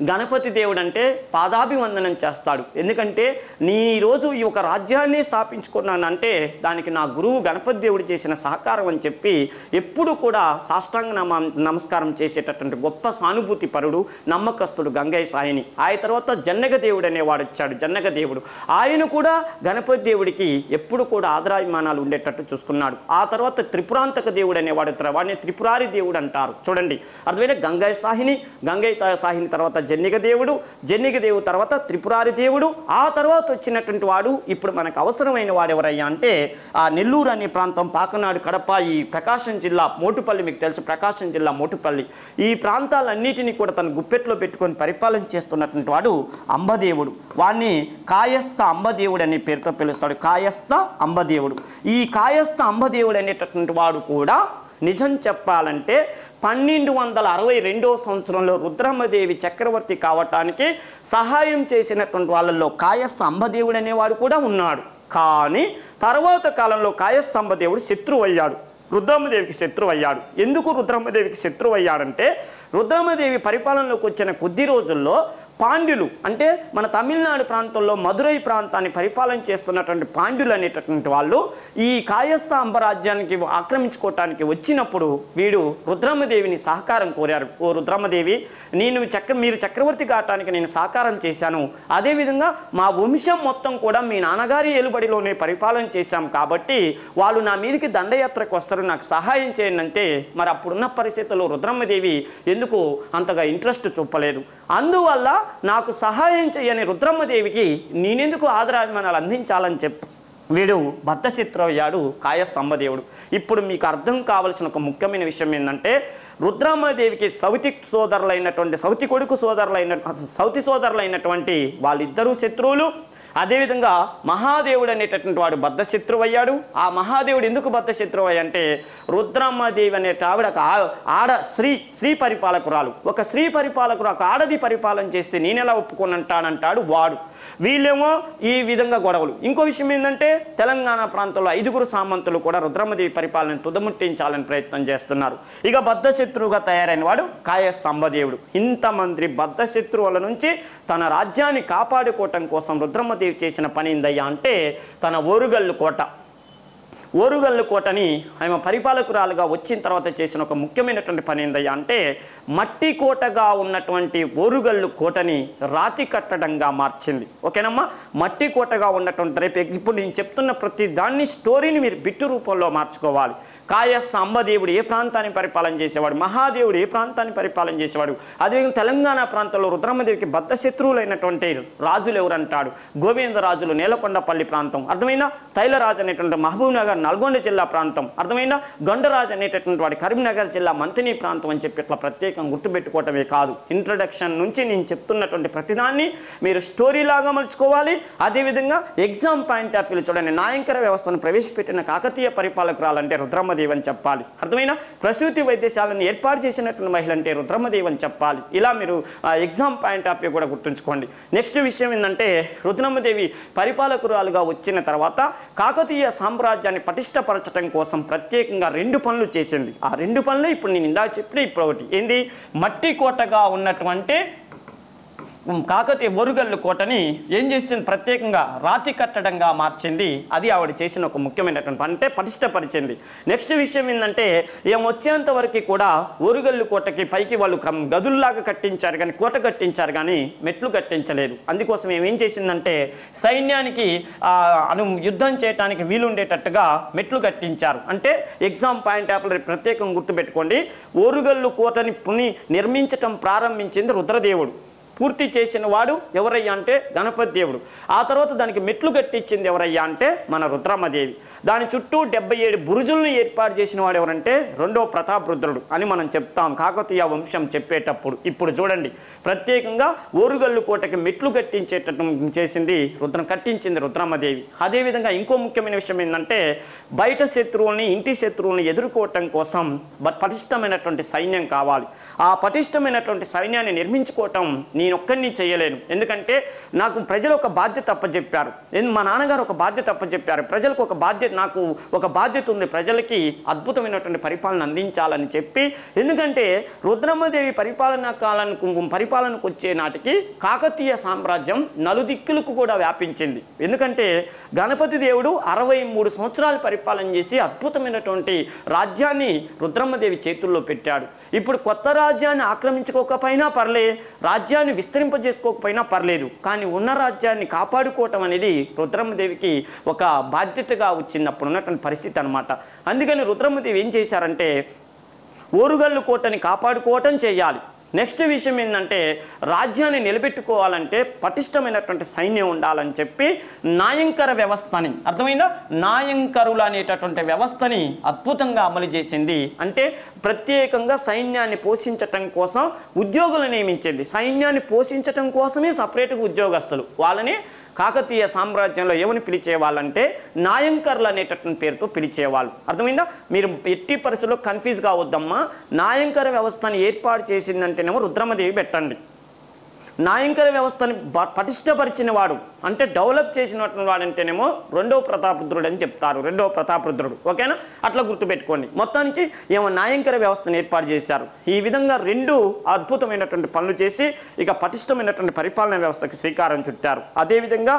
గణపతి దేవుడు అంటే పాదాభివందనం చేస్తాడు ఎందుకంటే నీ ఈరోజు ఈ ఒక రాజ్యాన్ని స్థాపించుకున్నానంటే దానికి నా గురువు గణపతి దేవుడు చేసిన సహకారం అని చెప్పి ఎప్పుడు కూడా సాష్టాంగ నమ నమస్కారం చేసేటటువంటి గొప్ప సానుభూతి పరుడు నమ్మకస్తుడు గంగయ్య సాయిని ఆ తర్వాత జన్నగ దేవుడు అనేవాడు వచ్చాడు జన్నగ దేవుడు ఆయన కూడా గణపతి దేవుడికి ఎప్పుడు కూడా ఆదరాభిమానాలు ఉండేటట్టు చూసుకున్నాడు ఆ తర్వాత త్రిపురాంతక దేవుడు అనేవాడు ఉంటారు. వాడిని త్రిపురారి దేవుడు అంటారు చూడండి అర్థమైన గంగయ్య సాహిని గంగయ్య తా- సాహిని తర్వాత జన్నిగ దేవుడు జన్నిగ దేవుడు తర్వాత త్రిపురారి దేవుడు ఆ తర్వాత వచ్చినటువంటి వాడు ఇప్పుడు మనకు అవసరమైన వాడు ఎవరయ్యా అంటే ఆ నెల్లూరు అనే ప్రాంతం పాకనాడు కడప ఈ ప్రకాశం జిల్లా మోటుపల్లి మీకు తెలుసు ప్రకాశం జిల్లా మోటుపల్లి ఈ ప్రాంతాలన్నిటినీ కూడా తన గుప్పెట్లో పెట్టుకొని పరిపాలన చేస్తున్నటువంటి వాడు అంబదేవుడు వాడిని కాయస్థ అంబదేవుడు అనే పేరుతో పిలుస్తాడు కాయస్థ అంబదేవుడు ఈ కాయస్థ అంబదేవుడు అనేటటువంటి వాడు కూడా నిజం చెప్పాలంటే పన్నెండు వందల అరవై రెండో సంవత్సరంలో రుద్రమ్మదేవి చక్రవర్తి కావటానికి సహాయం చేసినటువంటి వాళ్ళల్లో కాయస్థ అంబదేవుడు అనేవాడు కూడా ఉన్నాడు కానీ తర్వాత కాలంలో కాయస్తంభ దేవుడు శత్రువు అయ్యాడు రుద్రమ్మదేవికి శత్రువు అయ్యాడు ఎందుకు రుద్రమ్మదేవికి శత్రువు అయ్యాడంటే రుద్రమ్మదేవి పరిపాలనలోకి వచ్చిన కొద్ది రోజుల్లో పాండ్యులు అంటే మన తమిళనాడు ప్రాంతంలో మదురై ప్రాంతాన్ని పరిపాలన చేస్తున్నటువంటి పాండ్యులు అనేటటువంటి వాళ్ళు ఈ కాయస్థ అంబరాజ్యానికి ఆక్రమించుకోవటానికి వచ్చినప్పుడు వీడు రుద్రమ్మదేవిని సహకారం కోరారు ఓ రుద్రమ్మదేవి నేను చక్ర మీరు చక్రవర్తి కావటానికి నేను సహకారం చేశాను అదేవిధంగా మా వంశం మొత్తం కూడా మీ నాన్నగారి ఏలుబడిలోనే పరిపాలన చేశాం కాబట్టి వాళ్ళు నా మీదకి దండయాత్రకు వస్తారు నాకు సహాయం చేయండి అంటే మరి అప్పుడున్న పరిస్థితుల్లో రుద్రమ్మదేవి ఎందుకు అంతగా ఇంట్రెస్ట్ చూపలేదు అందువల్ల నాకు సహాయం చేయని రుద్రమ్మదేవికి నేనెందుకు ఆదరాభిమానాలు అందించాలని చెప్పి వీడు బద్ధశత్రు అయ్యాడు కాయస్తంభదేవుడు ఇప్పుడు మీకు అర్థం కావలసిన ఒక ముఖ్యమైన విషయం ఏంటంటే రుద్రమ్మదేవికి సౌతి సోదరులైనటువంటి సౌతి కొడుకు సోదరులైన సౌతి సోదరులైనటువంటి వాళ్ళిద్దరూ శత్రువులు అదేవిధంగా మహాదేవుడు అనేటటువంటి వాడు బద్ధశత్రువు అయ్యాడు ఆ మహాదేవుడు ఎందుకు బద్ధశత్రువు అయ్యంటే రుద్రమ్మదేవి అనే ఆవిడ ఒక ఆ- ఆడ స్త్రీ స్త్రీ పరిపాలకురాలు ఒక స్త్రీ పరిపాలకురు ఒక ఆడది పరిపాలన చేస్తే నేనెలా ఒప్పుకొనంటానంటాడు వాడు వీళ్ళేమో ఈ విధంగా గొడవలు ఇంకో విషయం ఏంటంటే తెలంగాణ ప్రాంతంలో ఐదుగురు సామంతులు కూడా రుద్రమ్మదేవి పరిపాలన తుదముట్టించాలని ప్రయత్నం చేస్తున్నారు ఇక బద్ధశత్రువుగా తయారైన వాడు కాయస్తంభదేవుడు ఇంతమంది బద్ధశత్రువుల నుంచి తన రాజ్యాన్ని కాపాడుకోవటం కోసం రుద్రమ్మదేవి చేసిన పని ఏందయ్యా అంటే తన ఓరుగల్లు కోట ఓరుగల్లు కోటని ఆమె పరిపాలకురాలుగా వచ్చిన తర్వాత చేసిన ఒక ముఖ్యమైనటువంటి పని ఏందయ్యా అంటే మట్టి కోటగా ఉన్నటువంటి ఓరుగల్లు కోటని రాతి కట్టడంగా మార్చింది ఓకేనమ్మా మట్టి కోటగా ఉన్నటువంటి రేపు ఇప్పుడు నేను చెప్తున్న ప్రతి దాన్ని స్టోరీని మీరు బిట్టు రూపంలో మార్చుకోవాలి కాయస్థ అంబదేవుడు ఏ ప్రాంతాన్ని పరిపాలన చేసేవాడు మహాదేవుడు ఏ ప్రాంతాన్ని పరిపాలన చేసేవాడు అదేవిధంగా తెలంగాణ ప్రాంతంలో రుద్రమ్మదేవికి బద్ధ శత్రువులైనటువంటి రాజులు ఎవరంటాడు గోవిందరాజులు నేలకొండపల్లి ప్రాంతం అర్థమైనా తైలరాజు అనేటువంటి మహబూబ్ నగర్ నల్గొండ జిల్లా ప్రాంతం అర్థమైనా గండరాజు అనేటటువంటి వాడి కరీంనగర్ జిల్లా మంతిని ప్రాంతం అని చెప్పి ఇట్లా ప్రత్యేకంగా గుర్తుపెట్టుకోవటమే కాదు ఇంట్రడక్షన్ నుంచి నేను చెప్తున్నటువంటి ప్రతిదాన్ని మీరు స్టోరీ లాగా మలుచుకోవాలి అదేవిధంగా ఎగ్జామ్ పాయింట్ ఆఫ్ వ్యూ చూడండి నాయంకర వ్యవస్థను ప్రవేశపెట్టిన కాకతీయ పరిపాలకురాలంటే రుద్రమ్మదేవి అని చెప్పాలి అర్థమైనా ప్రసూతి వైద్యశాలను ఏర్పాటు చేసినటువంటి మహిళ అంటే రుద్రమ్మదేవి అని చెప్పాలి ఇలా మీరు ఎగ్జామ్ పాయింట్ ఆఫ్ వ్యూ కూడా గుర్తుంచుకోండి నెక్స్ట్ విషయం ఏంటంటే రుద్రమ్మదేవి పరిపాలకురాలుగా వచ్చిన తర్వాత కాకతీయ సామ్రాజ్యాన్ని పటిష్టపరచడం కోసం ప్రత్యేకంగా రెండు పనులు చేసింది ఆ రెండు పనులు ఇప్పుడు నేను ఇందాక చెప్పిన ఇప్పుడు ఒకటి ఏంది మట్టి కోటగా ఉన్నటువంటి కాకతీయ ఒరుగల్లు కోటని ఏం చేసింది ప్రత్యేకంగా రాతి కట్టడంగా మార్చింది అది ఆవిడ చేసిన ఒక ముఖ్యమైనటువంటి పని అంటే పటిష్టపరిచింది నెక్స్ట్ విషయం ఏంటంటే ఏం వచ్చేంత వరకు కూడా ఒరుగల్లు కోటకి పైకి వాళ్ళు కం- గదుల్లాగా కట్టించారు కానీ కోట కట్టించారు కానీ మెట్లు కట్టించలేదు అందుకోసం ఏమేం చేసిందంటే సైన్యానికి ఆ, అను యుద్ధం చేయడానికి వీలుండేటట్టుగా మెట్లు కట్టించారు అంటే ఎగ్జామ్ పాయింట్ ఆఫ్ ప్రత్యేకంగా గుర్తుపెట్టుకోండి ఓరుగల్లు కోటని పుని నిర్మించటం ప్రారంభించింది రుద్రదేవుడు పూర్తి చేసిన వాడు ఎవరయ్యా అంటే గణపతి దేవుడు ఆ తర్వాత దానికి మెట్లు కట్టించింది ఎవరయ్యా అంటే మన రుద్రమ్మదేవి దాని చుట్టూ డెబ్బై ఏడు బురుజులను ఏర్పాటు చేసిన వాడు ఎవరంటే రెండో ప్రతాప్ రుద్రుడు అని మనం చెప్తాం కాకతీయ వంశం చెప్పేటప్పుడు ఇప్పుడు చూడండి ప్రత్యేకంగా ఓరుగల్లు కోటకి మెట్లు కట్టించేటట్టు చేసింది రుద్రం కట్టించింది రుద్రమ్మదేవి అదేవిధంగా ఇంకో ముఖ్యమైన విషయం ఏంటంటే బయట శత్రువుల్ని ఇంటి శత్రువుల్ని ఎదుర్కోవటం కోసం బ- పటిష్టమైనటువంటి సైన్యం కావాలి ఆ పటిష్టమైనటువంటి సైన్యాన్ని నిర్మించుకోవటం నేను ఒక్కడిని చేయలేను ఎందుకంటే నాకు ప్రజలు ఒక బాధ్యత అప్పచెప్పారు ఎందు- మా నాన్నగారు ఒక బాధ్యత అప్పచెప్పారు ప్రజలకు ఒక బాధ్యత నాకు ఒక బాధ్యత ఉంది ప్రజలకి అద్భుతమైనటువంటి పరిపాలన అందించాలని చెప్పి ఎందుకంటే రుద్రమ్మదేవి పరిపాలనా కాలానికి పరిపాలనకు వచ్చే నాటికి కాకతీయ సామ్రాజ్యం నలుదిక్కులకు కూడా వ్యాపించింది ఎందుకంటే గణపతి దేవుడు అరవై మూడు సంవత్సరాలు పరిపాలన చేసి అద్భుతమైనటువంటి రాజ్యాన్ని రుద్రమ్మదేవి చేతుల్లో పెట్టాడు ఇప్పుడు కొత్త రాజ్యాన్ని ఆక్రమించుకోకపోయినా పర్లే రాజ్యాన్ని విస్తరింపజేసుకోకపోయినా పర్లేదు కానీ ఉన్న రాజ్యాన్ని కాపాడుకోవటం అనేది రుద్రమ్మదేవికి ఒక బాధ్యతగా వచ్చింది అప్పుడు ఉన్నటువంటి పరిస్థితి అనమాట అందుకని రుద్రమ్మదేవి ఏం చేశారంటే ఓరుగల్లు కోటని కాపాడుకోవటం చేయాలి నెక్స్ట్ విషయం ఏంటంటే రాజ్యాన్ని నిలబెట్టుకోవాలంటే పటిష్టమైనటువంటి సైన్యం ఉండాలని చెప్పి నాయంకర వ్యవస్థని అర్థమైందా నాయంకరులు అనేటటువంటి వ్యవస్థని అద్భుతంగా అమలు చేసింది అంటే ప్రత్యేకంగా సైన్యాన్ని పోషించటం కోసం ఉద్యోగులు నియమించింది సైన్యాన్ని పోషించటం కోసమే సపరేట్గా ఉద్యోగస్తులు వాళ్ళని కాకతీయ సామ్రాజ్యంలో ఏమని పిలిచేవాళ్ళంటే నాయంకర్లు అనేటటువంటి పేరుతో పిలిచేవాళ్ళు అర్థమైందా మీరు ఎట్టి పరిస్థితుల్లో కన్ఫ్యూజ్ కావద్దమ్మా నాయంకర వ్యవస్థను ఏర్పాటు చేసిందంటేనేమో రుద్రమదేవి పెట్టండి నాయంకర వ్యవస్థని బ- పటిష్టపరిచిన వాడు అంటే డెవలప్ చేసినటువంటి వాడంటేనేమో రెండవ ప్రతాపరుద్రుడు అని చెప్తారు రెండవ ప్రతాపరుద్రుడు ఓకేనా అట్లా గుర్తుపెట్టుకోండి మొత్తానికి ఏమో నాయంకర వ్యవస్థను ఏర్పాటు చేశారు ఈ విధంగా రెండు అద్భుతమైనటువంటి పనులు చేసి ఇక పటిష్టమైనటువంటి పరిపాలన వ్యవస్థకి శ్రీకారం చుట్టారు అదేవిధంగా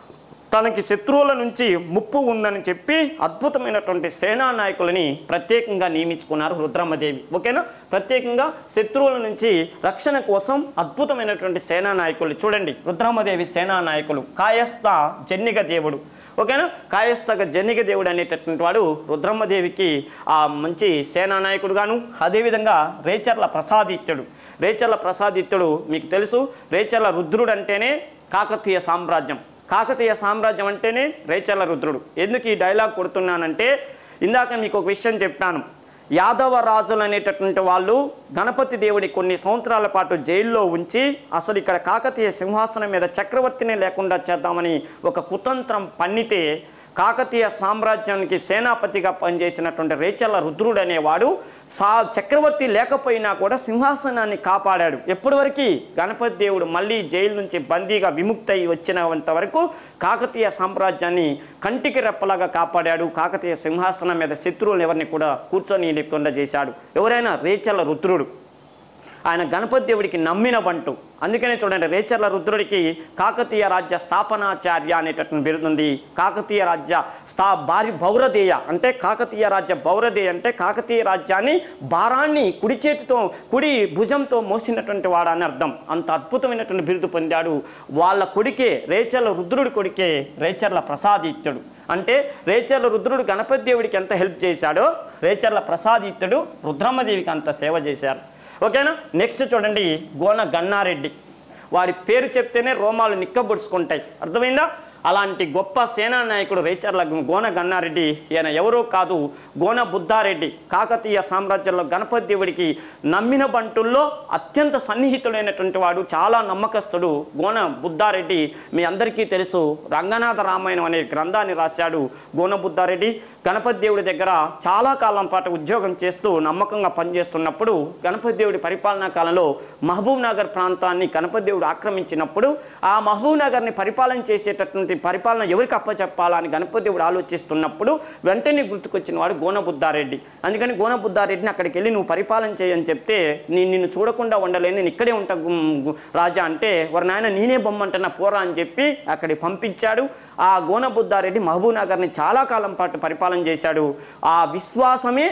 తనకి శత్రువుల నుంచి ముప్పు ఉందని చెప్పి అద్భుతమైనటువంటి సేనా నాయకులని ప్రత్యేకంగా నియమించుకున్నారు రుద్రమ్మదేవి ఓకేనా ప్రత్యేకంగా శత్రువుల నుంచి రక్షణ కోసం అద్భుతమైనటువంటి సేనా నాయకులు చూడండి రుద్రమ్మదేవి సేనా నాయకులు కాయస్థ జన్నిగ దేవుడు ఓకేనా కాయస్థక జన్నిగ దేవుడు అనేటటువంటి వాడు రుద్రమ్మదేవికి ఆ మంచి సేనా నాయకుడుగాను అదేవిధంగా రేచర్ల ప్రసాదిత్యుడు రేచర్ల ప్రసాదిత్యుడు మీకు తెలుసు రేచర్ల రుద్రుడు అంటేనే కాకతీయ సామ్రాజ్యం కాకతీయ సామ్రాజ్యం అంటేనే రేచర్ల రుద్రుడు ఎందుకు ఈ డైలాగ్ కొడుతున్నానంటే ఇందాక మీకు ఒక విషయం చెప్పాను యాదవ రాజులు అనేటటువంటి వాళ్ళు గణపతి దేవుడి కొన్ని సంవత్సరాల పాటు జైల్లో ఉంచి అసలు ఇక్కడ కాకతీయ సింహాసనం మీద చక్రవర్తిని లేకుండా చేద్దామని ఒక కుతంత్రం పన్నితే కాకతీయ సామ్రాజ్యానికి సేనాపతిగా పనిచేసినటువంటి రేచర్ల రుద్రుడు అనేవాడు సా చక్రవర్తి లేకపోయినా కూడా సింహాసనాన్ని కాపాడాడు ఎప్పటి వరకు గణపతి దేవుడు మళ్ళీ జైలు నుంచి బందీగా విముక్తయి వచ్చినంత వరకు కాకతీయ సామ్రాజ్యాన్ని కంటికి రెప్పలాగా కాపాడాడు కాకతీయ సింహాసనం మీద శత్రువులు ఎవరిని కూడా కూర్చొని లేకుండా చేశాడు ఎవరైనా రేచర్ల రుద్రుడు ఆయన గణపతి దేవుడికి నమ్మిన బంటు అందుకనే చూడండి రేచర్ల రుద్రుడికి కాకతీయ రాజ్య స్థాపనాచార్య అనేటటువంటి బిరుదుంది కాకతీయ రాజ్య స్థా భారీ బౌరదేయ అంటే కాకతీయ రాజ్య బౌరదేయ అంటే కాకతీయ రాజ్యాన్ని భారాన్ని కుడి చేతితో కుడి భుజంతో మోసినటువంటి వాడు అని అర్థం అంత అద్భుతమైనటువంటి బిరుదు పొందాడు వాళ్ళ కొడుకే రేచర్ల రుద్రుడి కొడుకే రేచర్ల ప్రసాదిత్యుడు అంటే రేచర్ల రుద్రుడు గణపతి దేవుడికి ఎంత హెల్ప్ చేశాడో రేచర్ల ప్రసాదిత్యుడు రుద్రమ్మదేవికి అంత సేవ చేశారు ఓకేనా నెక్స్ట్ చూడండి గోన గన్నారెడ్డి వాడి పేరు చెప్తేనే రోమాలు నిక్కబుడుచుకుంటాయి అర్థమైందా అలాంటి గొప్ప సేనా నాయకుడు రేచర్ల గోన గన్నారెడ్డి ఈయన ఎవరో కాదు గోన బుద్ధారెడ్డి కాకతీయ సామ్రాజ్యంలో గణపతి దేవుడికి నమ్మిన బంటుల్లో అత్యంత సన్నిహితుడైనటువంటి వాడు చాలా నమ్మకస్తుడు గోన బుద్ధారెడ్డి మీ అందరికీ తెలుసు రంగనాథ రామాయణం అనే గ్రంథాన్ని రాశాడు గోన బుద్ధారెడ్డి గణపతి దేవుడి దగ్గర చాలా కాలం పాటు ఉద్యోగం చేస్తూ నమ్మకంగా పనిచేస్తున్నప్పుడు గణపతి దేవుడి పరిపాలనా కాలంలో మహబూబ్ నగర్ ప్రాంతాన్ని గణపతి దేవుడు ఆక్రమించినప్పుడు ఆ మహబూబ్ నగర్ని పరిపాలన చేసేటటువంటి పరిపాలన ఎవరికి అప్పచెప్పాలా అని గణపతి దేవుడు ఆలోచిస్తున్నప్పుడు వెంటనే గుర్తుకొచ్చిన వాడు గోనబుద్ధారెడ్డి అందుకని గోనబుద్ధారెడ్డిని అక్కడికి వెళ్ళి నువ్వు పరిపాలన చేయని చెప్తే నేను నిన్ను చూడకుండా ఉండలేను నేను ఇక్కడే ఉంటా గుమ్- గు- రాజా అంటే వారి నాయన నేనే బొమ్మంటున్నా పోరా అని చెప్పి అక్కడికి పంపించాడు ఆ గోనబుద్ధారెడ్డి మహబూబ్ నగర్ని చాలా కాలం పాటు పరిపాలన చేశాడు ఆ విశ్వాసమే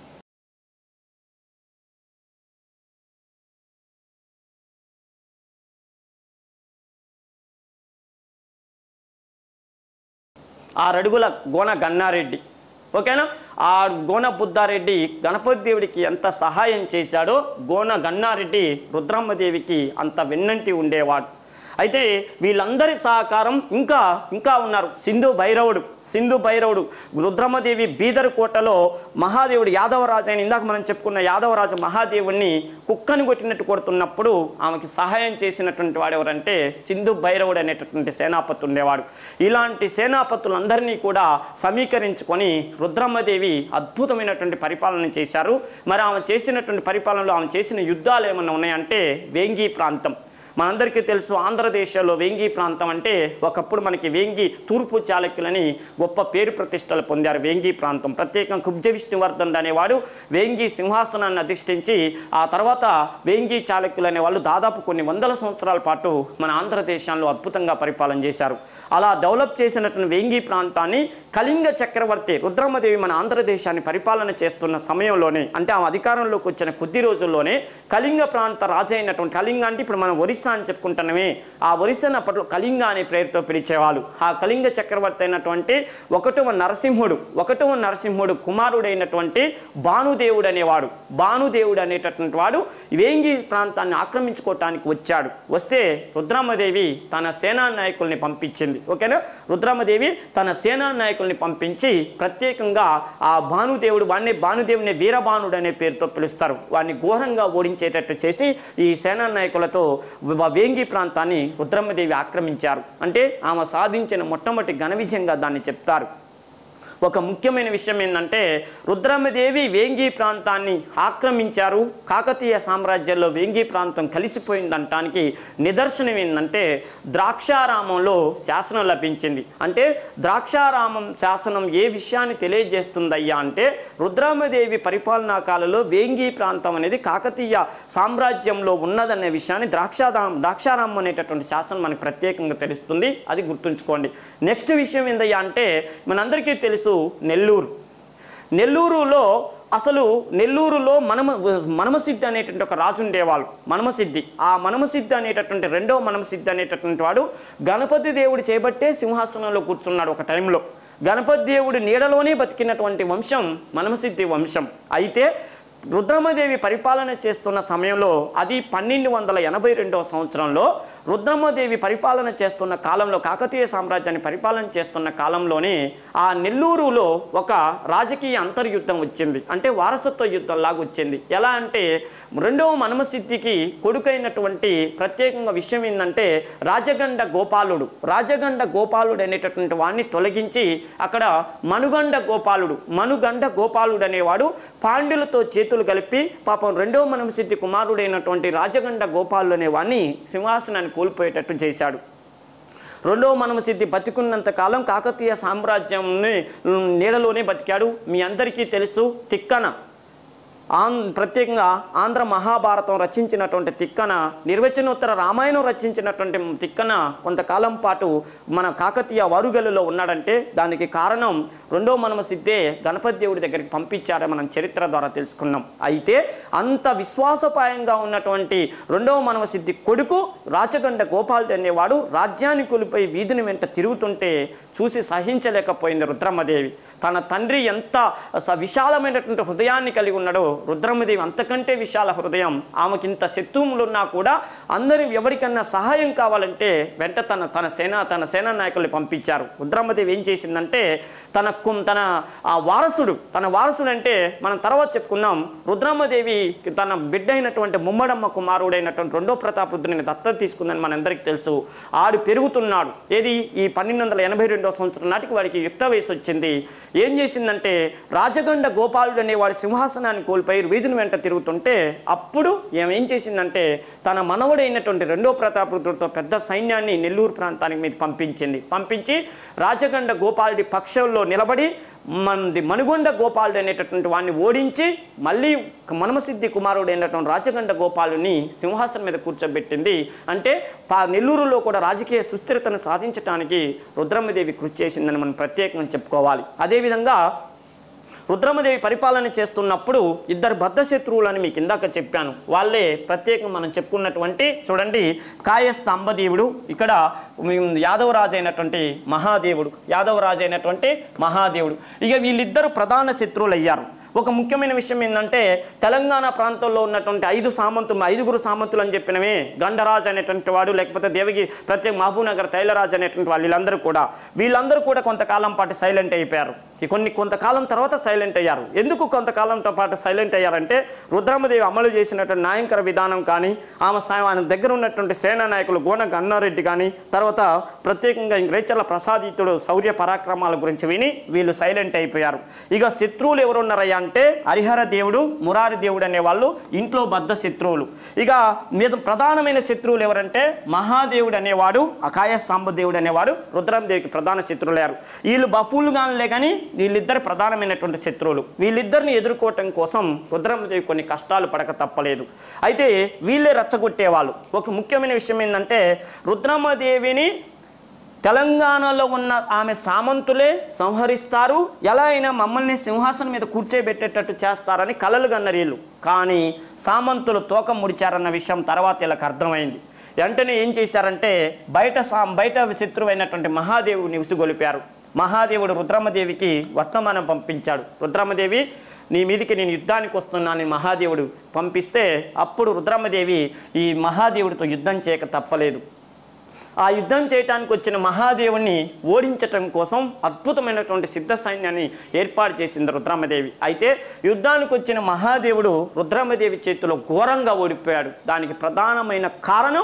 ఆరడుగుల గోన గన్నారెడ్డి ఓకేనా ఆ గోన బుద్ధారెడ్డి గణపతి దేవుడికి ఎంత సహాయం చేశాడో గోన గన్నారెడ్డి రుద్రమ్మదేవికి అంత వెన్నంటి ఉండేవాడు అయితే వీళ్ళందరి సహకారం ఇంకా ఇంకా ఉన్నారు సింధు భైరవుడు సింధు భైరవుడు రుద్రమ్మదేవి బీదర్ కోటలో మహాదేవుడు యాదవరాజు అని ఇందాక మనం చెప్పుకున్న యాదవరాజు మహాదేవుణ్ణి కుక్కని కొట్టినట్టు కొడుతున్నప్పుడు ఆమెకి సహాయం చేసినటువంటి వాడు ఎవరంటే సింధు భైరవుడు అనేటటువంటి సేనాపతి ఉండేవాడు ఇలాంటి సేనాపతులందరినీ కూడా సమీకరించుకొని రుద్రమ్మదేవి అద్భుతమైనటువంటి పరిపాలన చేశారు మరి ఆమె చేసినటువంటి పరిపాలనలో ఆమె చేసిన యుద్ధాలు ఏమన్నా ఉన్నాయంటే వేంగి ప్రాంతం మనందరికీ తెలుసు ఆంధ్రదేశంలో వేంగి ప్రాంతం అంటే ఒకప్పుడు మనకి వేంగి తూర్పు చాళుక్యులని గొప్ప పేరు ప్రతిష్టలు పొందారు వేంగి ప్రాంతం ప్రత్యేకంగా కుబ్జ విష్ణువర్ధన్ అనేవాడు వేంగి సింహాసనాన్ని అధిష్ఠించి ఆ తర్వాత వేంగి చాళుక్యులు అనేవాళ్ళు దాదాపు కొన్ని వందల సంవత్సరాల పాటు మన ఆంధ్రదేశంలో అద్భుతంగా పరిపాలన చేశారు అలా డెవలప్ చేసినటువంటి వేంగి ప్రాంతాన్ని కళింగ చక్రవర్తి రుద్రమ్మదేవి మన ఆంధ్రదేశాన్ని పరిపాలన చేస్తున్న సమయంలోనే అంటే ఆ అధికారంలోకి వచ్చిన కొద్ది రోజుల్లోనే కళింగ ప్రాంత రాజు అయినటువంటి కళింగ అంటే ఇప్పుడు మనం ఒరిస్సా అని చెప్పుకుంటున్నామే ఆ ఒరిస్సాను అప్పట్లో కళింగ అనే పేరుతో పిలిచేవాళ్ళు ఆ కళింగ చక్రవర్తి అయినటువంటి ఒకటవ నరసింహుడు ఒకటవ నరసింహుడు కుమారుడైనటువంటి భానుదేవుడు అనేవాడు భానుదేవుడు అనేటటువంటి వాడు వేంగి ప్రాంతాన్ని ఆక్రమించుకోవటానికి వచ్చాడు వస్తే రుద్రమ్మదేవి తన సేనా నాయకుల్ని పంపించింది ఓకేనా రుద్రమ్మదేవి తన సేనా నాయకుల్ని పంపించి ప్రత్యేకంగా ఆ భానుదేవుడు వాడిని భానుదేవుని వీరభానుడు అనే పేరుతో పిలుస్తారు వాడిని ఘోరంగా ఓడించేటట్టు చేసి ఈ సేనా నాయకులతో వ- వేంగి ప్రాంతాన్ని రుద్రమ్మదేవి ఆక్రమించారు అంటే ఆమె సాధించిన మొట్టమొదటి ఘన విజయంగా దాన్ని చెప్తారు ఒక ముఖ్యమైన విషయం ఏంటంటే రుద్రమ్మదేవి వేంగి ప్రాంతాన్ని ఆక్రమించారు కాకతీయ సామ్రాజ్యంలో వేంగి ప్రాంతం కలిసిపోయిందంటానికి నిదర్శనం ఏంటంటే ద్రాక్షారామంలో శాసనం లభించింది అంటే ద్రాక్షారామం శాసనం ఏ విషయాన్ని తెలియజేస్తుందయ్యా అంటే రుద్రమ్మదేవి పరిపాలనా కాలంలో వేంగి ప్రాంతం అనేది కాకతీయ సామ్రాజ్యంలో ఉన్నదనే విషయాన్ని ద్రాక్షారాం ద్రాక్షారామం అనేటటువంటి శాసనం మనకు ప్రత్యేకంగా తెలుస్తుంది అది గుర్తుంచుకోండి నెక్స్ట్ విషయం ఏందయ్యా అంటే మనందరికీ తెలుసు నెల్లూరు నెల్లూరులో అసలు నెల్లూరులో మనమ మనమసిద్ధి అనేటువంటి ఒక రాజు ఉండేవాళ్ళు మనమసిద్ధి ఆ మనమసిద్ధి అనేటటువంటి రెండో మనమసిద్ధి అనేటటువంటి వాడు గణపతి దేవుడు చేపట్టే సింహాసనంలో కూర్చున్నాడు ఒక టైంలో గణపతి దేవుడి నీడలోనే బతికినటువంటి వంశం మనమసిద్ధి వంశం అయితే రుద్రమదేవి పరిపాలన చేస్తున్న సమయంలో అది పన్నెండు వందల ఎనభై రెండవ సంవత్సరంలో రుద్రమ్మదేవి పరిపాలన చేస్తున్న కాలంలో కాకతీయ సామ్రాజ్యాన్ని పరిపాలన చేస్తున్న కాలంలోనే ఆ నెల్లూరులో ఒక రాజకీయ అంతర్యుద్ధం వచ్చింది అంటే వారసత్వ యుద్ధం లాగా వచ్చింది ఎలా అంటే రెండవ మనమసిద్ధికి కొడుకైనటువంటి ప్రత్యేకంగా విషయం ఏంటంటే రాజగండ గోపాలుడు రాజగండ గోపాలుడు అనేటటువంటి వాడిని తొలగించి అక్కడ మనుగండ గోపాలుడు మనుగండ గోపాలుడు అనేవాడు పాండ్యులతో చేతులు కలిపి పాపం రెండవ మనమసిద్ధి కుమారుడైనటువంటి రాజగండ గోపాలుడు అనే వాడిని సింహాసనాన్ని కోల్పోయేటట్టు చేశాడు రెండవ మనమసిద్ధి బతికున్నంత కాలం కాకతీయ సామ్రాజ్యంని ఉమ్, నీడలోనే బతికాడు మీ అందరికీ తెలుసు తిక్కన ఆం ప్రత్యేకంగా ఆంధ్ర మహాభారతం రచించినటువంటి తిక్కన నిర్వచనోత్తర రామాయణం రచించినటువంటి తిక్కన కొంతకాలం పాటు మన కాకతీయ వారుగలులో ఉన్నాడంటే దానికి కారణం రెండో మనమ సిద్ధే గణపతి దేవుడి దగ్గరికి పంపించారని మనం చరిత్ర ద్వారా తెలుసుకున్నాం అయితే అంత విశ్వాసపాయంగా ఉన్నటువంటి రెండవ మనమ సిద్ధి కొడుకు రాచగండ గోపాలుడు అనేవాడు రాజ్యాన్ని కొలిపోయి వీధిని వెంట తిరుగుతుంటే చూసి సహించలేకపోయింది రుద్రమ్మదేవి తన తండ్రి ఎంత స- విశాలమైనటువంటి హృదయాన్ని కలిగి ఉన్నాడో రుద్రమ్మదేవి అంతకంటే విశాల హృదయం ఆమెకింత శత్రువులు ఉన్నా కూడా అందరి ఎవరికన్నా సహాయం కావాలంటే వెంట తన తన సేన తన సేనా నాయకుల్ని పంపించారు రుద్రమ్మదేవి ఏం చేసిందంటే తన కు- తన ఆ వారసుడు తన వారసుడు అంటే మనం తర్వాత చెప్పుకున్నాం రుద్రమ్మదేవి తన బిడ్డ అయినటువంటి ముమ్మడమ్మ కుమారుడైనటువంటి రెండో ప్రతాపరుద్రుని దత్తత తీసుకుందని మనందరికీ తెలుసు ఆడు పెరుగుతున్నాడు ఏది ఈ పన్నెండు వందల ఎనభై రెండో సంవత్సరం నాటికి వాడికి యుక్త వయసు వచ్చింది ఏం చేసిందంటే రాజగండ గోపాలుడు అనే వాడి సింహాసనాన్ని కోల్పోయి వీధిని వెంట తిరుగుతుంటే అప్పుడు ఏమేం చేసిందంటే తన మనవడైనటువంటి రెండో ప్రతాపరుద్రుడితో పెద్ద సైన్యాన్ని నెల్లూరు ప్రాంతానికి మీద పంపించింది పంపించి రాజగండ గోపాలుడి పక్షంలో నిలబడి మనది మనుగొండ గోపాలుడు అనేటటువంటి వాడిని ఓడించి మళ్ళీ మనమసిద్ధి కుమారుడు అయినటువంటి రాజగండ గోపాలుని సింహాసనం మీద కూర్చోబెట్టింది అంటే పా నెల్లూరులో కూడా రాజకీయ సుస్థిరతను సాధించడానికి రుద్రమ్మదేవి కృషి చేసిందని మనం ప్రత్యేకంగా చెప్పుకోవాలి అదేవిధంగా రుద్రమదేవి పరిపాలన చేస్తున్నప్పుడు ఇద్దరు బద్ధ శత్రువులని మీకు ఇందాక చెప్పాను వాళ్ళే ప్రత్యేకంగా మనం చెప్పుకున్నటువంటి చూడండి కాయస్థ అంబదేవుడు ఇక్కడ ఉమ్, యాదవరాజు అయినటువంటి మహాదేవుడు యాదవరాజు అయినటువంటి మహాదేవుడు ఇక వీళ్ళిద్దరు ప్రధాన శత్రువులు అయ్యారు ఒక ముఖ్యమైన విషయం ఏంటంటే తెలంగాణ ప్రాంతంలో ఉన్నటువంటి ఐదు సామంతులు ఐదుగురు సామంతులు అని చెప్పినవి గండరాజు అనేటువంటి వాడు లేకపోతే దేవగి ప్రత్యేక మహబూబ్నగర్ తైలరాజు అనేటువంటి వాళ్ళు వీళ్ళందరూ కూడా వీళ్ళందరూ కూడా కొంతకాలం పాటు సైలెంట్ అయిపోయారు ఈ కొన్ని కొంతకాలం తర్వాత సైలెంట్ సైలెంట్ అయ్యారు ఎందుకు కొంతకాలంతో పాటు సైలెంట్ అయ్యారంటే రుద్రమదేవి అమలు చేసినటువంటి న్యాయంకర విధానం కానీ ఆమె సా- ఆయన దగ్గర ఉన్నటువంటి సేనా నాయకులు గోన గన్నారెడ్డి కానీ తర్వాత ప్రత్యేకంగా రేచర్ల ప్రసాదితుడు శౌర్య పరాక్రమాల గురించి విని వీళ్ళు సైలెంట్ అయిపోయారు ఇక శత్రువులు ఎవరు ఉన్నారయ్యా అంటే హరిహర దేవుడు మురారి దేవుడు అనే వాళ్ళు ఇంట్లో బద్ధ శత్రువులు ఇక మీద ప్రధానమైన శత్రువులు ఎవరంటే మహాదేవుడు అనేవాడు అకాయ స్తంభ దేవుడు అనేవాడు రుద్రమదేవికి ప్రధాన శత్రువులయ్యారు వీళ్ళు బఫూలు కానిలే కానీ వీళ్ళిద్దరు ప్రధానమైనటువంటి శత్రువులు వీళ్ళిద్దరిని ఎదుర్కోవటం కోసం రుద్రమదేవి కొన్ని కష్టాలు పడక తప్పలేదు అయితే వీళ్ళే రెచ్చగొట్టేవాళ్ళు ఒక ముఖ్యమైన విషయం ఏంటంటే రుద్రమదేవిని తెలంగాణలో ఉన్న ఆమె సామంతులే సంహరిస్తారు ఎలా అయినా మమ్మల్ని సింహాసనం మీద కూర్చోబెట్టేటట్టు చేస్తారని కలలు గన్నారు వీళ్ళు కానీ సామంతులు తోక ముడిచారన్న విషయం తర్వాత వీళ్ళకి అర్థమైంది వెంటనే ఏం చేశారంటే బయట సా బయట శత్రువైనటువంటి మహాదేవుని ఉసుగొలిపారు మహాదేవుడు రుద్రమదేవికి వర్తమానం పంపించాడు రుద్రమదేవి నీ మీదికి నేను యుద్ధానికి వస్తున్నానని మహాదేవుడు పంపిస్తే అప్పుడు రుద్రమదేవి ఈ మహాదేవుడితో యుద్ధం చేయక తప్పలేదు ఆ యుద్ధం చేయటానికి వచ్చిన మహాదేవుని ఓడించటం కోసం అద్భుతమైనటువంటి సిద్ధ సైన్యాన్ని ఏర్పాటు చేసింది రుద్రమదేవి అయితే యుద్ధానికి వచ్చిన మహాదేవుడు రుద్రమదేవి చేతిలో ఘోరంగా ఓడిపోయాడు దానికి ప్రధానమైన కారణం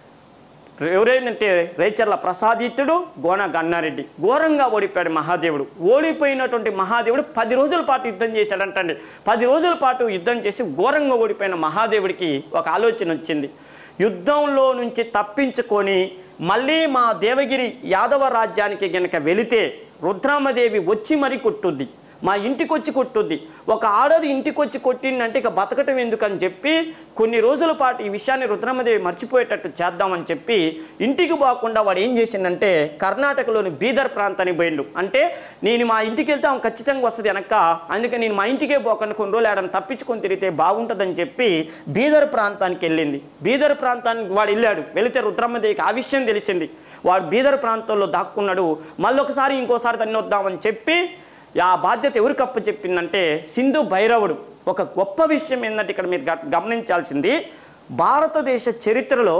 ఎవరైనంటే రేచర్ల ప్రసాదిత్యుడు గోన గన్నారెడ్డి ఘోరంగా ఓడిపోయాడు మహాదేవుడు ఓడిపోయినటువంటి మహాదేవుడు పది రోజుల పాటు యుద్ధం చేశాడంటండి పది రోజుల పాటు యుద్ధం చేసి ఘోరంగా ఓడిపోయిన మహాదేవుడికి ఒక ఆలోచన వచ్చింది యుద్ధంలో నుంచి తప్పించుకొని మళ్ళీ మా దేవగిరి యాదవ రాజ్యానికి గనక వెళితే రుద్రామదేవి వచ్చి మరి కొట్టుద్ది మా ఇంటికి వచ్చి కొట్టుద్ది ఒక ఆడది ఇంటికి వచ్చి కొట్టిందంటే ఇక బతకటం ఎందుకని చెప్పి కొన్ని రోజుల పాటు ఈ విషయాన్ని రుద్రమదేవి మర్చిపోయేటట్టు చేద్దామని చెప్పి ఇంటికి పోకుండా వాడు ఏం చేసిందంటే కర్ణాటకలోని బీదర్ ప్రాంతానికి పోయిండు అంటే నేను మా ఇంటికి వెళ్తే ఆమె ఖచ్చితంగా వస్తుంది వెనక అందుకే నేను మా ఇంటికే పోకుండా కొన్ని రోజులు ఆడని తప్పించుకొని తిరిగితే బాగుంటుందని చెప్పి బీదర్ ప్రాంతానికి వెళ్ళింది బీదర్ ప్రాంతానికి వాడు వెళ్ళాడు వెళితే రుద్రమ్మదేవికి ఆ విషయం తెలిసింది వాడు బీదర్ ప్రాంతంలో దాక్కున్నాడు మళ్ళొకసారి ఇంకోసారి తన్ని వద్దామని చెప్పి ఆ బాధ్యత ఎవరికి అప్పు చెప్పిందంటే సింధు భైరవుడు ఒక గొప్ప విషయం ఏంటంటే ఇక్కడ మీరు గ- గమనించాల్సింది భారతదేశ చరిత్రలో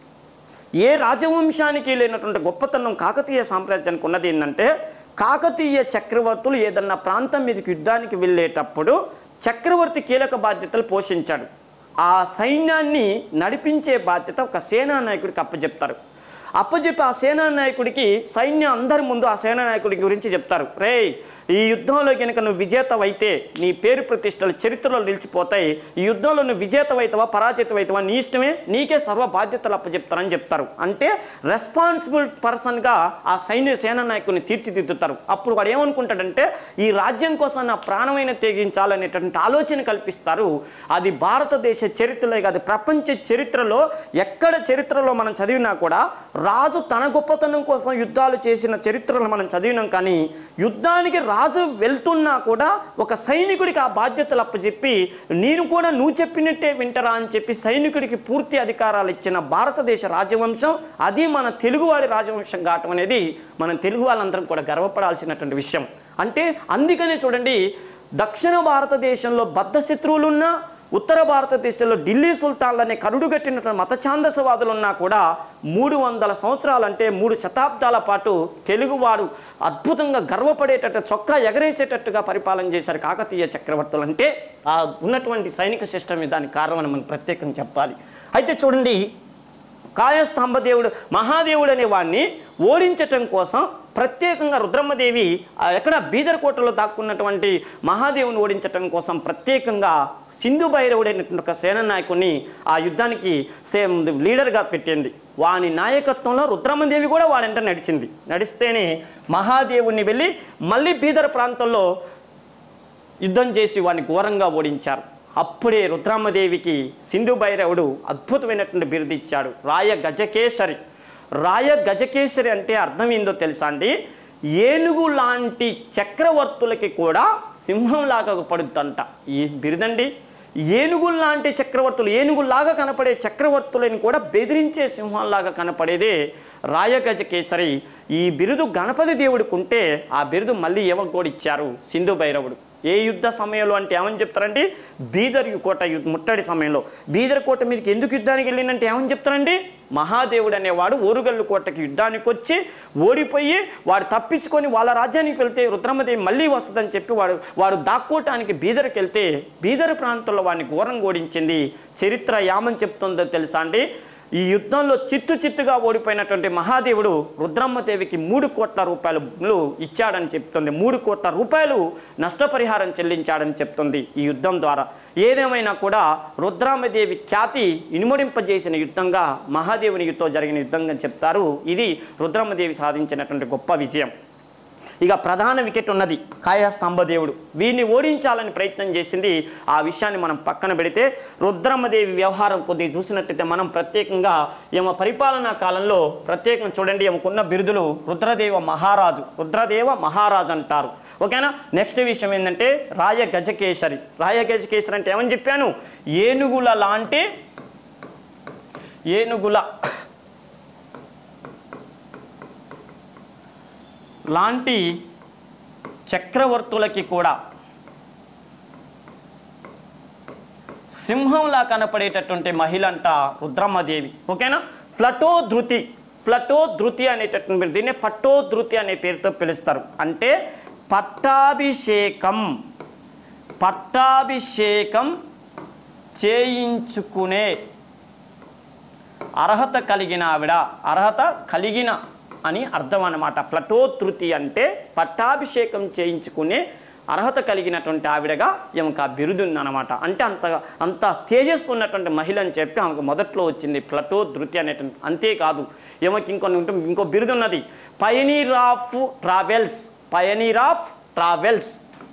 ఏ రాజవంశానికి లేనటువంటి గొప్పతనం కాకతీయ సామ్రాజ్యానికి ఉన్నది ఏంటంటే కాకతీయ చక్రవర్తులు ఏదన్నా ప్రాంతం మీదకి యుద్ధానికి వెళ్ళేటప్పుడు చక్రవర్తి కీలక బాధ్యతలు పోషించాడు ఆ సైన్యాన్ని నడిపించే బాధ్యత ఒక సేనా నాయకుడికి అప్పచెప్తారు అప్పచెప్పి ఆ సేనా నాయకుడికి సైన్యం అందరి ముందు ఆ సేనా నాయకుడి గురించి చెప్తారు రేయ్ ఈ యుద్ధంలో కనుక నువ్వు విజేతవైతే నీ పేరు ప్రతిష్టలు చరిత్రలో నిలిచిపోతాయి ఈ యుద్ధంలో నువ్వు విజేతవైతవా పరాజితవైతవా నీ ఇష్టమే నీకే సర్వ బాధ్యతలు అప్పచెప్తారని చెప్తారు అంటే రెస్పాన్సిబుల్ పర్సన్గా ఆ సైన్య సేనా నాయకుడిని తీర్చిదిద్దుతారు అప్పుడు వాడు ఏమనుకుంటాడంటే ఈ రాజ్యం కోసం నా ప్రాణమైన తెగించాలనేటువంటి ఆలోచన కల్పిస్తారు అది భారతదేశ చరిత్రలో కాదు ప్రపంచ చరిత్రలో ఎక్కడ చరిత్రలో మనం చదివినా కూడా రాజు తన గొప్పతనం కోసం యుద్ధాలు చేసిన చరిత్రలు మనం చదివినాం కానీ యుద్ధానికి రాజు వెళ్తున్నా కూడా ఒక సైనికుడికి ఆ బాధ్యతలు అప్పచెప్పి నేను కూడా నువ్వు చెప్పినట్టే వింటరా అని చెప్పి సైనికుడికి పూర్తి అధికారాలు ఇచ్చిన భారతదేశ రాజవంశం అది మన తెలుగువాడి రాజవంశం కావటం అనేది మనం తెలుగు వాళ్ళందరం కూడా గర్వపడాల్సినటువంటి విషయం అంటే అందుకనే చూడండి దక్షిణ భారతదేశంలో బద్ధ శత్రువులున్నా ఉత్తర భారతదేశంలో ఢిల్లీ సుల్తాన్లనే కరుడు కట్టినటువంటి మత ఛాందసవాదులు ఉన్నా కూడా మూడు వందల సంవత్సరాలంటే మూడు శతాబ్దాల పాటు తెలుగువాడు అద్భుతంగా గర్వపడేటట్టు చొక్కా ఎగరేసేటట్టుగా పరిపాలన చేశారు కాకతీయ చక్రవర్తులు అంటే ఆ ఉన్నటువంటి సైనిక సిస్టమ్ దానికి కారణమని మనం ప్రత్యేకంగా చెప్పాలి అయితే చూడండి కాయస్తంభదేవుడు మహాదేవుడు అనే వాడిని ఓడించటం కోసం ప్రత్యేకంగా రుద్రమ్మదేవి ఆ ఎక్కడ బీదర్ కోటలో దాక్కున్నటువంటి మహాదేవుని ఓడించటం కోసం ప్రత్యేకంగా సింధు భైరవుడైనటువంటి ఒక సేన నాయకుడిని ఆ యుద్ధానికి సేమ్ లీడర్గా పెట్టింది వాని నాయకత్వంలో రుద్రమ్మదేవి కూడా వాడంట నడిచింది నడిస్తేనే మహాదేవుని వెళ్ళి మళ్ళీ బీదర్ ప్రాంతంలో యుద్ధం చేసి వాడిని ఘోరంగా ఓడించారు అప్పుడే రుద్రామదేవికి సింధు భైరవుడు అద్భుతమైనటువంటి బిరుదు ఇచ్చాడు రాయ గజకేసరి రాయ గజకేసరి అంటే అర్థం ఏందో తెలుసా అండి ఏనుగు లాంటి చక్రవర్తులకి కూడా సింహంలాగా పడుద్దంట ఈ బిరుదండి ఏనుగు లాంటి చక్రవర్తులు ఏనుగులాగా కనపడే చక్రవర్తులను కూడా బెదిరించే సింహంలాగా కనపడేదే రాయగజ కేసరి ఈ బిరుదు గణపతి దేవుడికి ఉంటే ఆ బిరుదు మళ్ళీ ఎవరు కూడా ఇచ్చారు సింధు భైరవుడు ఏ యుద్ధ సమయంలో అంటే ఏమని చెప్తారండి బీదర్ కోట యుద్ధ ముట్టడి సమయంలో బీదర్ కోట మీదకి ఎందుకు యుద్ధానికి వెళ్ళిందంటే ఏమని చెప్తారండి మహాదేవుడు అనేవాడు ఓరుగల్లు కోటకి యుద్ధానికి వచ్చి ఓడిపోయి వాడు తప్పించుకొని వాళ్ళ రాజ్యానికి వెళ్తే రుద్రమదేవి మళ్ళీ వస్తుందని చెప్పి వాడు వాడు దాక్కోటానికి బీదర్కి వెళ్తే బీదర్ ప్రాంతంలో వాడిని ఘోరంగా ఓడించింది చరిత్ర యామని చెప్తుందో తెలుసా అండి ఈ యుద్ధంలో చిత్తు చిత్తుగా ఓడిపోయినటువంటి మహాదేవుడు రుద్రమ్మదేవికి మూడు కోట్ల రూపాయలు ఇచ్చాడని చెప్తుంది మూడు కోట్ల రూపాయలు నష్టపరిహారం చెల్లించాడని చెప్తుంది ఈ యుద్ధం ద్వారా ఏదేమైనా కూడా రుద్రామదేవి ఖ్యాతి ఇనుమడింపజేసిన యుద్ధంగా మహాదేవుని యుద్ధం జరిగిన యుద్ధంగా చెప్తారు ఇది రుద్రమ్మదేవి సాధించినటువంటి గొప్ప విజయం ఇక ప్రధాన వికెట్ ఉన్నది కాయస్తంభదేవుడు వీరిని ఓడించాలని ప్రయత్నం చేసింది ఆ విషయాన్ని మనం పక్కన పెడితే రుద్రమ్మదేవి వ్యవహారం కొద్దిగా చూసినట్టయితే మనం ప్రత్యేకంగా ఈమె పరిపాలనా కాలంలో ప్రత్యేకంగా చూడండి ఈమెకున్న బిరుదులు రుద్రదేవ మహారాజు రుద్రదేవ మహారాజు అంటారు ఓకేనా నెక్స్ట్ విషయం ఏంటంటే రాయ గజకేసరి రాయ గజకేసరి అంటే ఏమని చెప్పాను ఏనుగుల లాంటి ఏనుగుల లాంటి చక్రవర్తులకి కూడా సింహంలా కనపడేటటువంటి మహిళ అంట రుద్రమ్మదేవి ఓకేనా ఫ్లటో ధృతి ఫ్లటో ధృతి అనేటటువంటి పేరు దీన్ని ఫటో ధృతి అనే పేరుతో పిలుస్తారు అంటే పట్టాభిషేకం పట్టాభిషేకం చేయించుకునే అర్హత కలిగిన ఆవిడ అర్హత కలిగిన అని అర్థం అన్నమాట ఫ్లటోతృతి అంటే పట్టాభిషేకం చేయించుకునే అర్హత కలిగినటువంటి ఆవిడగా ఈమెకు ఆ బిరుదు ఉందన్నమాట అంటే అంత అంత తేజస్సు ఉన్నటువంటి మహిళ అని చెప్పి ఆమెకు మొదట్లో వచ్చింది ప్లటో ధృతి అనేటువంటి అంతేకాదు ఈమెకి ఇంకొన్ని ఉంటుంది ఇంకో బిరుదు ఉన్నది pioneer of travels pioneer of travels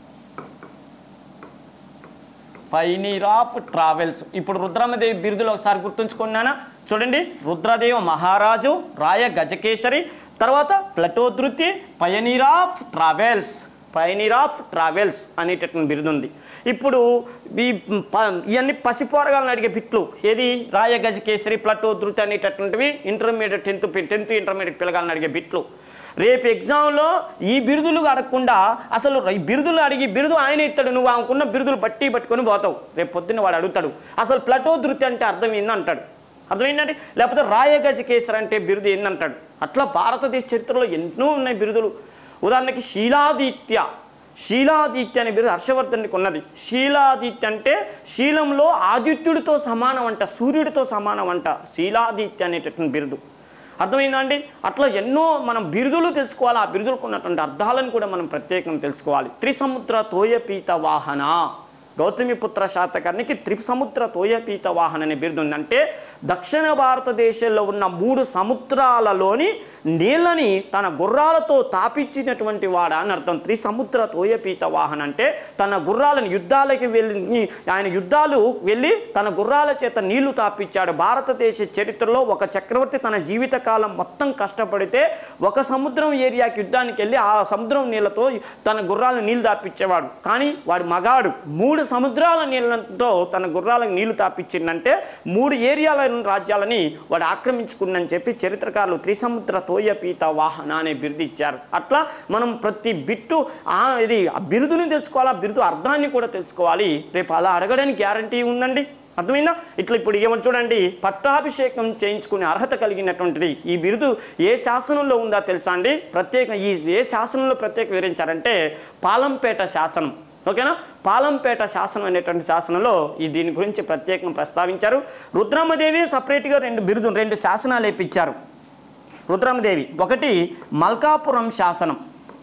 pioneer of travels ఇప్పుడు రుద్రమదేవి బిరుదులు ఒకసారి గుర్తుంచుకున్నానా చూడండి రుద్రదేవ మహారాజు రాయ గజకేసరి తర్వాత ప్లటోధృతి pioneer of travels pioneer of travels అనేటటువంటి బిరుదు ఉంది ఇప్పుడు ఈ ప- ఇవన్నీ పసిపోరగాలను అడిగే బిట్లు ఏది రాయ గజకేసరి ప్లటోధృతి అనేటటువంటివి ఇంటర్మీడియట్ టెన్త్ టెన్త్ ఇంటర్మీడియట్ పిల్లగాలను అడిగే బిట్లు రేపు ఎగ్జామ్లో ఈ బిరుదులు అడగకుండా అసలు ఈ బిరుదులు అడిగి బిరుదు ఆయన ఇస్తాడు నువ్వు ఆమెకున్న బిరుదులు బట్టి పట్టుకొని పోతావు రేపు పొద్దున్న వాడు అడుగుతాడు అసలు ప్లటో ధృతి అంటే అర్థం ఏందంటాడు అర్థం ఏంటంటే లేకపోతే రాయగజకేసర్ అంటే బిరుదు ఏందంటాడు అట్లా భారతదేశ చరిత్రలో ఎన్నో ఉన్నాయి బిరుదులు ఉదాహరణకి శీలాదిత్య శీలాదిత్య అనే బిరుదు హర్షవర్ధనుడికి ఉన్నది శీలాదిత్య అంటే శీలంలో ఆదిత్యుడితో సమానం అంట సూర్యుడితో సమానం అంట శీలాదిత్య అనేటటువంటి బిరుదు అర్థమైందా అండి అట్లా ఎన్నో మనం బిరుదులు తెలుసుకోవాలి ఆ బిరుదులకు ఉన్నటువంటి అర్థాలను కూడా మనం ప్రత్యేకంగా తెలుసుకోవాలి త్రిసముద్ర తోయపీత వాహన గౌతమిపుత్ర శాతకర్ణికి త్రిసముద్ర తోయపీత వాహన అనే బిరుదు ఉంది అంటే దక్షిణ భారతదేశంలో ఉన్న మూడు సముద్రాలలోని నీళ్ళని తన గుర్రాలతో తాపించినటువంటి వాడ అని అర్థం త్రిసముద్ర తోయపీత వాహన అంటే తన గుర్రాలను యుద్ధాలకి వెళ్ళి ఆయన యుద్ధాలు వెళ్ళి తన గుర్రాల చేత నీళ్లు తాపించాడు భారతదేశ చరిత్రలో ఒక చక్రవర్తి తన జీవితకాలం మొత్తం కష్టపడితే ఒక సముద్రం ఏరియాకి యుద్ధానికి వెళ్ళి ఆ సముద్రం నీళ్ళతో తన గుర్రాలను నీళ్లు తాపించేవాడు కానీ వాడు మగాడు మూడు సముద్రాల నీళ్ళతో తన గుర్రాలకు నీళ్లు తాపించిందంటే మూడు ఏరియాల రాజ్యాలని వాడు ఆక్రమించుకుందని చెప్పి చరిత్రకారులు త్రిసముద్ర తోయపీత వాహన అనే బిరుదు ఇచ్చారు అట్లా మనం ప్రతి బిట్టు ఆ ఇది ఆ బిరుదుని తెలుసుకోవాలి ఆ బిరుదు అర్థాన్ని కూడా తెలుసుకోవాలి రేపు అలా అడగడానికి గ్యారంటీ ఉందండి అర్థమైందా ఇట్లా ఇప్పుడు ఏమని చూడండి పట్టాభిషేకం చేయించుకునే అర్హత కలిగినటువంటిది ఈ బిరుదు ఏ శాసనంలో ఉందా తెలుసా అండి ప్రత్యేక ఈ ఏ శాసనంలో ప్రత్యేక వివరించారంటే పాలంపేట శాసనం ఓకేనా పాలంపేట శాసనం అనేటువంటి శాసనంలో ఈ దీని గురించి ప్రత్యేకంగా ప్రస్తావించారు రుద్రమ్మదేవి సపరేట్గా రెండు బిరుదు రెండు శాసనాలు వేపించారు రుద్రమ్మదేవి ఒకటి మల్కాపురం శాసనం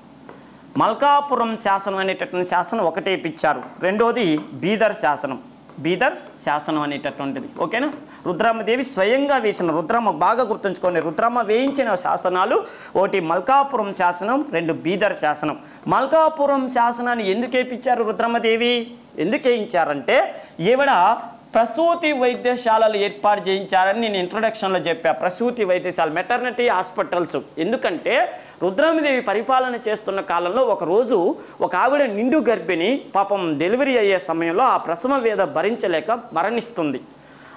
మల్కాపురం శాసనం అనేటటువంటి శాసనం ఒకటే ఇప్పించారు రెండోది బీదర్ శాసనం బీదర్ శాసనం అనేటటువంటిది ఓకేనా రుద్రమ్మదేవి స్వయంగా వేసిన రుద్రమ్మ బాగా గుర్తుంచుకోండి రుద్రమ్మ వేయించిన శాసనాలు ఒకటి మల్కాపురం శాసనం రెండు బీదర్ శాసనం మల్కాపురం శాసనాన్ని ఎందుకు వేయించారు రుద్రమ్మదేవి ఎందుకు వేయించారంటే ఈవిడ ప్రసూతి వైద్యశాలలు ఏర్పాటు చేయించారని నేను ఇంట్రొడక్షన్లో చెప్పా ప్రసూతి వైద్యశాల మెటర్నిటీ హాస్పిటల్స్ ఎందుకంటే రుద్రమదేవి పరిపాలన చేస్తున్న కాలంలో ఒక రోజు ఒక ఆవిడ నిండు గర్భిణి పాపం డెలివరీ అయ్యే సమయంలో ఆ ప్రసవ వేద భరించలేక మరణిస్తుంది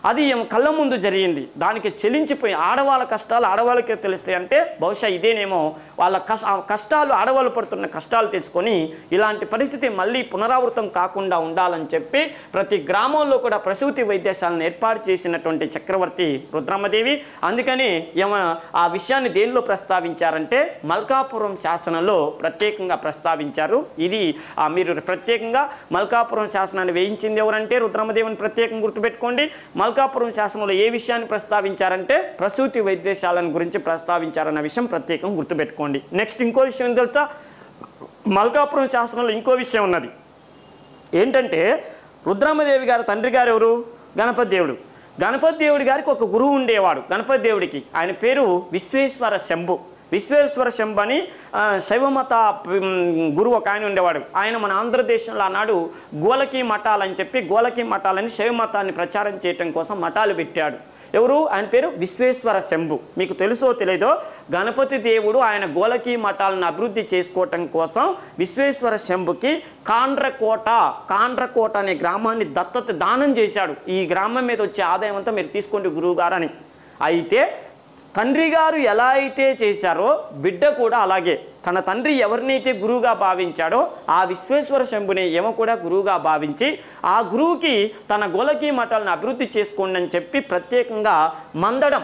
అది ఏమో కళ్ళ ముందు జరిగింది దానికి చెలించిపోయి ఆడవాళ్ళ కష్టాలు ఆడవాళ్ళకే తెలుస్తాయి అంటే బహుశా ఇదేనేమో వాళ్ళ కష ఆ కష్టాలు ఆడవాళ్ళు పడుతున్న కష్టాలు తెలుసుకొని ఇలాంటి పరిస్థితి మళ్ళీ పునరావృతం కాకుండా ఉండాలని చెప్పి ప్రతి గ్రామంలో కూడా ప్రసూతి వైద్యశాలను ఏర్పాటు చేసినటువంటి చక్రవర్తి రుద్రమ్మదేవి అందుకని ఏమ ఆ విషయాన్ని దేనిలో ప్రస్తావించారంటే మల్కాపురం శాసనంలో ప్రత్యేకంగా ప్రస్తావించారు ఇది ఆ, మీరు ప్రత్యేకంగా మల్కాపురం శాసనాన్ని వేయించింది ఎవరంటే రుద్రమ్మదేవిని ప్రత్యేకంగా గుర్తుపెట్టుకోండి మల్కాపురం శాసనంలో ఏ విషయాన్ని ప్రస్తావించారంటే ప్రసూతి వైద్యశాలను గురించి ప్రస్తావించారన్న విషయం ప్రత్యేకంగా గుర్తుపెట్టుకోండి నెక్స్ట్ ఇంకో విషయం ఏం తెలుసా మల్కాపురం శాసనంలో ఇంకో విషయం ఉన్నది ఏంటంటే రుద్రమ్మదేవి గారు తండ్రి గారు ఎవరు గణపతి దేవుడు గణపతి దేవుడి గారికి ఒక గురువు ఉండేవాడు గణపతి దేవుడికి ఆయన పేరు విశ్వేశ్వర శంభు విశ్వేశ్వర శంభు అని ఆ, శైవమత ఉమ్, గురువు ఒక ఆయన ఉండేవాడు ఆయన మన ఆంధ్రదేశంలో ఆనాడు గోలకి మఠాలని చెప్పి గోలకి మఠాలని శైవమతాన్ని ప్రచారం చేయటం కోసం మఠాలు పెట్టాడు ఎవరు ఆయన పేరు విశ్వేశ్వర శంభు మీకు తెలుసో తెలియదో గణపతి దేవుడు ఆయన గోలకి మఠాలను అభివృద్ధి చేసుకోవటం కోసం విశ్వేశ్వర శంభుకి కాండ్రకోట కాండ్రకోట అనే గ్రామాన్ని దత్తత దానం చేశాడు ఈ గ్రామం మీద వచ్చే ఆదాయం అంతా మీరు తీసుకోండి గురువు గారు అని అయితే తండ్రి గారు ఎలా అయితే చేశారో బిడ్డ కూడా అలాగే తన తండ్రి ఎవరినైతే గురువుగా భావించాడో ఆ విశ్వేశ్వర శంభుని ఏమో కూడా గురువుగా భావించి ఆ గురువుకి తన గోలకి మఠాలను అభివృద్ధి చేసుకోండి అని చెప్పి ప్రత్యేకంగా మందడం